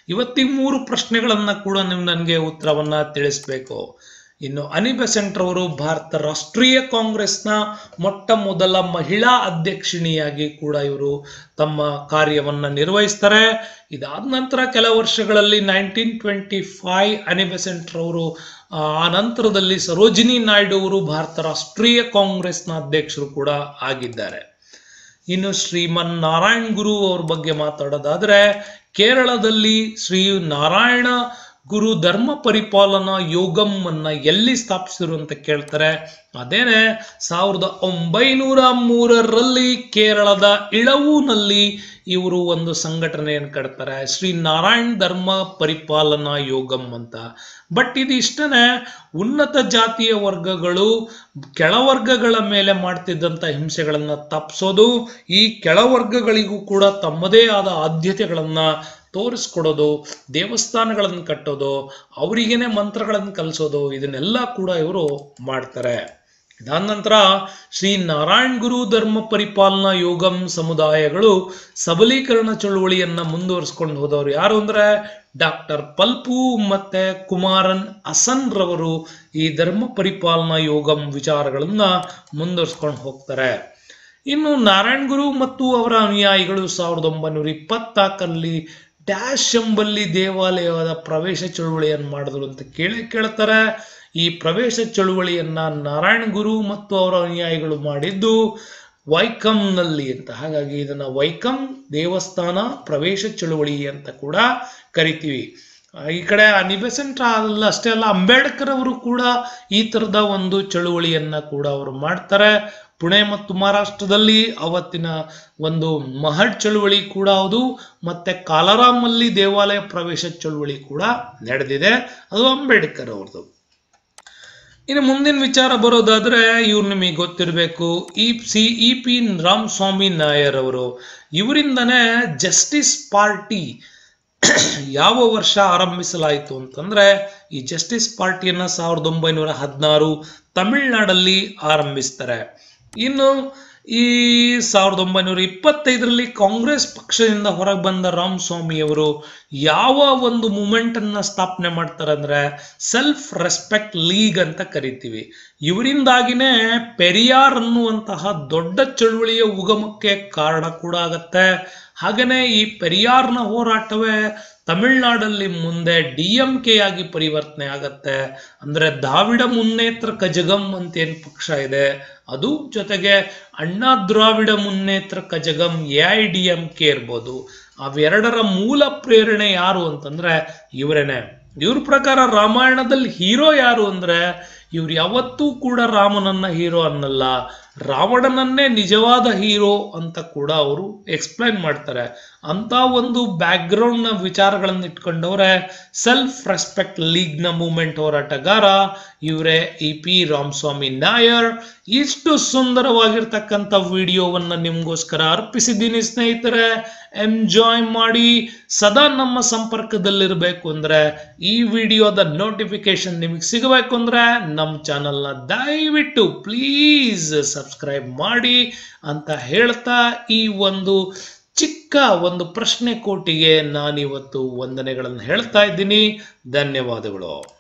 ಇವತ್ತಿ ಮೂರು ಪ್ರಶ್ನೆಗಳನ್ನ ಕೂಡ ನೀವು ನನಗೆ ಉತ್ತರವನ್ನ ತಿಳಿಸ್ಬೇಕು ಇನ್ನು ಅನಿ ಬೆಸೆಂಟ್ ಅವರು ಭಾರತ ರಾಷ್ಟ್ರೀಯ ಕಾಂಗ್ರೆಸ್ನ ಮೊಟ್ಟ ಮೊದಲ ಮಹಿಳಾ ಅಧ್ಯಕ್ಷಿಣಿಯಾಗಿ ಕೂಡ ಇವರು ತಮ್ಮ ಕಾರ್ಯವನ್ನ ನಿರ್ವಹಿಸ್ತಾರೆ ಇದಾದ ನಂತರ ಕೆಲ ವರ್ಷಗಳಲ್ಲಿ nineteen twenty five Annie Besant ಅವರು ಆ ನಂತರದಲ್ಲಿ ಸರೋಜಿನಿ ನಾಯ್ಡು ಅವರು ಭಾರತ ರಾಷ್ಟ್ರೀಯ ಕಾಂಗ್ರೆಸ್ನ ಅಧ್ಯಕ್ಷರು ಕೂಡ ಆಗಿದ್ದಾರೆ ಇನ್ನು ಶ್ರೀಮನ್ ನಾರಾಯಣ್ ಗುರು ಅವ್ರ ಬಗ್ಗೆ ಮಾತಾಡೋದಾದ್ರೆ ಕೇರಳದಲ್ಲಿ ಶ್ರೀ ನಾರಾಯಣ ಗುರು ಧರ್ಮ ಪರಿಪಾಲನಾ ಯೋಗಂ ಅನ್ನ ಎಲ್ಲಿ ಸ್ಥಾಪಿಸಿರು ಅಂತ ಕೇಳ್ತಾರೆ ಅದೇನೆ ಸಾವಿರದ ಒಂಬೈನೂರ ಮೂರರಲ್ಲಿ ಕೇರಳದ ಇಳವೂನಲ್ಲಿ ಇವರು ಒಂದು ಸಂಘಟನೆಯನ್ನು ಕಟ್ತಾರೆ ಶ್ರೀ ನಾರಾಯಣ್ ಧರ್ಮ ಪರಿಪಾಲನಾ ಯೋಗಂ ಅಂತ ಬಟ್ ಇದು ಇಷ್ಟನೇ ಉನ್ನತ ಜಾತಿಯ ವರ್ಗಗಳು ಕೆಳವರ್ಗಗಳ ಮೇಲೆ ಮಾಡ್ತಿದ್ದಂಥ ಹಿಂಸೆಗಳನ್ನ ತಪ್ಪಿಸೋದು ಈ ಕೆಳವರ್ಗಗಳಿಗೂ ಕೂಡ ತಮ್ಮದೇ ಆದ ಆದ್ಯತೆಗಳನ್ನ ತೋರಿಸ್ಕೊಡೋದು ದೇವಸ್ಥಾನಗಳನ್ನು ಕಟ್ಟೋದು ಅವರಿಗೇನೆ ಮಂತ್ರಗಳನ್ನು ಕಲಿಸೋದು ಇದನ್ನೆಲ್ಲ ಕೂಡ ಇವರು ಮಾಡ್ತಾರೆ ಇದಾದ ನಂತರ ಶ್ರೀ ನಾರಾಯಣ್ ಗುರು ಧರ್ಮ ಪರಿಪಾಲನಾ ಯೋಗಂ ಸಮುದಾಯಗಳು ಸಬಲೀಕರಣ ಚಳುವಳಿಯನ್ನ ಮುಂದುವರಿಸ್ಕೊಂಡು ಹೋದವರು ಯಾರು ಅಂದ್ರೆ ಡಾಕ್ಟರ್ ಪಲ್ಪು ಮತ್ತೆ ಕುಮಾರನ್ ಅಸನ್ ರವರು ಈ ಧರ್ಮ ಪರಿಪಾಲನಾ ಯೋಗಂ ವಿಚಾರಗಳನ್ನ ಮುಂದುವರಿಸ್ಕೊಂಡು ಹೋಗ್ತಾರೆ ಇನ್ನು ನಾರಾಯಣ್ ಗುರು ಮತ್ತು ಅವರ ಅನುಯಾಯಿಗಳು ಸಾವಿರದ ಒಂಬೈನೂರ ಇಪ್ಪತ್ನಾಲ್ಕರಲ್ಲಿ ಡ್ಯಾಶ್ ಎಂಬಲ್ಲಿ ದೇವಾಲಯದ ಪ್ರವೇಶ ಚಳುವಳಿಯನ್ನು ಮಾಡಿದ್ರು ಅಂತ ಕೇಳಿ ಕೇಳ್ತಾರೆ ಈ ಪ್ರವೇಶ ಚಳುವಳಿಯನ್ನ ನಾರಾಯಣ ಗುರು ಮತ್ತು ಅವರ ಅನುಯಾಯಿಗಳು ಮಾಡಿದ್ದು ವೈಕಂನಲ್ಲಿ ಅಂತ ಹಾಗಾಗಿ ಇದನ್ನ ವೈಕಂ ದೇವಸ್ಥಾನ ಪ್ರವೇಶ ಚಳುವಳಿ ಅಂತ ಕೂಡ ಕರಿತೀವಿ ಈ ಕಡೆ ಅನಿಬೆಸೆಂಟ್ ಅಲ್ಲ ಅಷ್ಟೇ ಅಲ್ಲ ಅಂಬೇಡ್ಕರ್ ಅವರು ಕೂಡ ಈ ತರದ ಒಂದು ಚಳುವಳಿಯನ್ನ ಕೂಡ ಅವರು ಮಾಡ್ತಾರೆ ಪುಣೆ ಮತ್ತು ಮಹಾರಾಷ್ಟ್ರದಲ್ಲಿ ಅವತ್ತಿನ ಒಂದು ಮಹಡ್ ಚಳುವಳಿ ಕೂಡ ಹೌದು ಮತ್ತೆ ಕಾಲರಾಮಲ್ಲಿ ದೇವಾಲಯ ಪ್ರವೇಶ ಚಳುವಳಿ ಕೂಡ ನಡೆದಿದೆ ಅದು ಅಂಬೇಡ್ಕರ್ ಅವ್ರದ್ದು ಇನ್ನು ಮುಂದಿನ ವಿಚಾರ ಬರೋದಾದ್ರೆ ಇವ್ರು ನಿಮಗೆ ಗೊತ್ತಿರಬೇಕು E C E P Ramaswamy Naicker ಅವರು ಇವರಿಂದನೇ ಜಸ್ಟಿಸ್ ಪಾರ್ಟಿ ಯಾವ ವರ್ಷ ಆರಂಭಿಸಲಾಯಿತು ಅಂತಂದ್ರೆ ಈ ಜಸ್ಟಿಸ್ ಪಾರ್ಟಿಯನ್ನ ಸಾವಿರದ ಒಂಬೈನೂರ ಹದಿನಾರು ತಮಿಳ್ನಾಡಲ್ಲಿ ಆರಂಭಿಸ್ತಾರೆ ಇನ್ನು ಈ ಸಾವಿರದ ಒಂಬೈನೂರ ಇಪ್ಪತ್ತೈದರಲ್ಲಿ ಕಾಂಗ್ರೆಸ್ ಪಕ್ಷದಿಂದ ಹೊರಗೆ ಬಂದ ರಾಮಸ್ವಾಮಿ ಅವರು ಯಾವ ಒಂದು ಮೂಮೆಂಟ್ ಅನ್ನ ಸ್ಥಾಪನೆ ಮಾಡ್ತಾರೆ ಅಂದ್ರೆ ಸೆಲ್ಫ್ ರೆಸ್ಪೆಕ್ಟ್ ಲೀಗ್ ಅಂತ ಕರಿತೀವಿ ಇವರಿಂದಾಗಿನೇ ಪೆರಿಯಾರ್ ಅನ್ನುವಂತಹ ದೊಡ್ಡ ಚಳುವಳಿಯ ಉಗಮಕ್ಕೆ ಕಾರಣ ಕೂಡ ಆಗತ್ತೆ ಹಾಗೇನೆ ಈ ಪೆರಿಯಾರ್ನ ಹೋರಾಟವೇ ತಮಿಳ್ನಾಡಲ್ಲಿ ಮುಂದೆ ಡಿ ಎಂ ಕೆ ಆಗಿ ಪರಿವರ್ತನೆ ಆಗತ್ತೆ ಅಂದ್ರೆ ದಾವಿಡ ಮುನ್ನೇತ್ರ ಕಜಗಂ ಅಂತ ಏನ್ ಪಕ್ಷ ಇದೆ ಅದು ಜೊತೆಗೆ Anna Dravida Munnetra Kazhagam A I D M K ಇರ್ಬೋದು ಅವೆರಡರ ಮೂಲ ಪ್ರೇರಣೆ ಯಾರು ಅಂತಂದ್ರೆ ಇವರೇನೆ ಇವ್ರ ಪ್ರಕಾರ ರಾಮಾಯಣದಲ್ಲಿ ಹೀರೋ ಯಾರು ಅಂದ್ರೆ ಇವ್ರು ಯಾವತ್ತೂ ಕೂಡ ರಾಮನನ್ನ ಹೀರೋ ಅನ್ನಲ್ಲ ರಾವಣನನ್ನೇ ನಿಜವಾದ ಹೀರೋ ಅಂತ ಕೂಡ ಅವರು ಎಕ್ಸ್ಪ್ಲೈನ್ ಮಾಡ್ತಾರೆ ಅಂತ ಒಂದು ಬ್ಯಾಕ್ಗ್ರೌಂಡ್ ನ ವಿಚಾರಗಳನ್ನ ಇಟ್ಕೊಂಡವ್ರೆ ಸೆಲ್ಫ್ ರೆಸ್ಪೆಕ್ಟ್ ಲೀಗ್ ನ ಮೂವ್ಮೆಂಟ್ ಹೋರಾಟಗಾರ ಇವರೇ ಇ ಪಿ ರಾಮಸ್ವಾಮಿ ನಾಯರ್ ಇಷ್ಟು ಸುಂದರವಾಗಿರ್ತಕ್ಕಂಥ ವಿಡಿಯೋವನ್ನ ನಿಮ್ಗೋಸ್ಕರ ಅರ್ಪಿಸಿದ್ದೀನಿ ಸ್ನೇಹಿತರೆ ಎಂಜಾಯ್ ಮಾಡಿ ಸದಾ ನಮ್ಮ ಸಂಪರ್ಕದಲ್ಲಿರಬೇಕು ಅಂದ್ರೆ ಈ ವಿಡಿಯೋದ ನೋಟಿಫಿಕೇಶನ್ ನಿಮಗೆ ಸಿಗಬೇಕು ಅಂದ್ರೆ ನಮ್ಮ ಚಾನಲ್ನ ದಯವಿಟ್ಟು ಪ್ಲೀಸ್ ಸಬ್ಸ್ಕ್ರೈಬ್ ಮಾಡಿ ಅಂತ ಹೇಳ್ತಾ ಈ ಒಂದು ಚಿಕ್ಕ ಒಂದು ಪ್ರಶ್ನೆ ಕೋಟಿಗೆ ನಾನಿವತ್ತು ವಂದನೆಗಳನ್ನು ಹೇಳ್ತಾ ಇದ್ದೀನಿ ಧನ್ಯವಾದಗಳು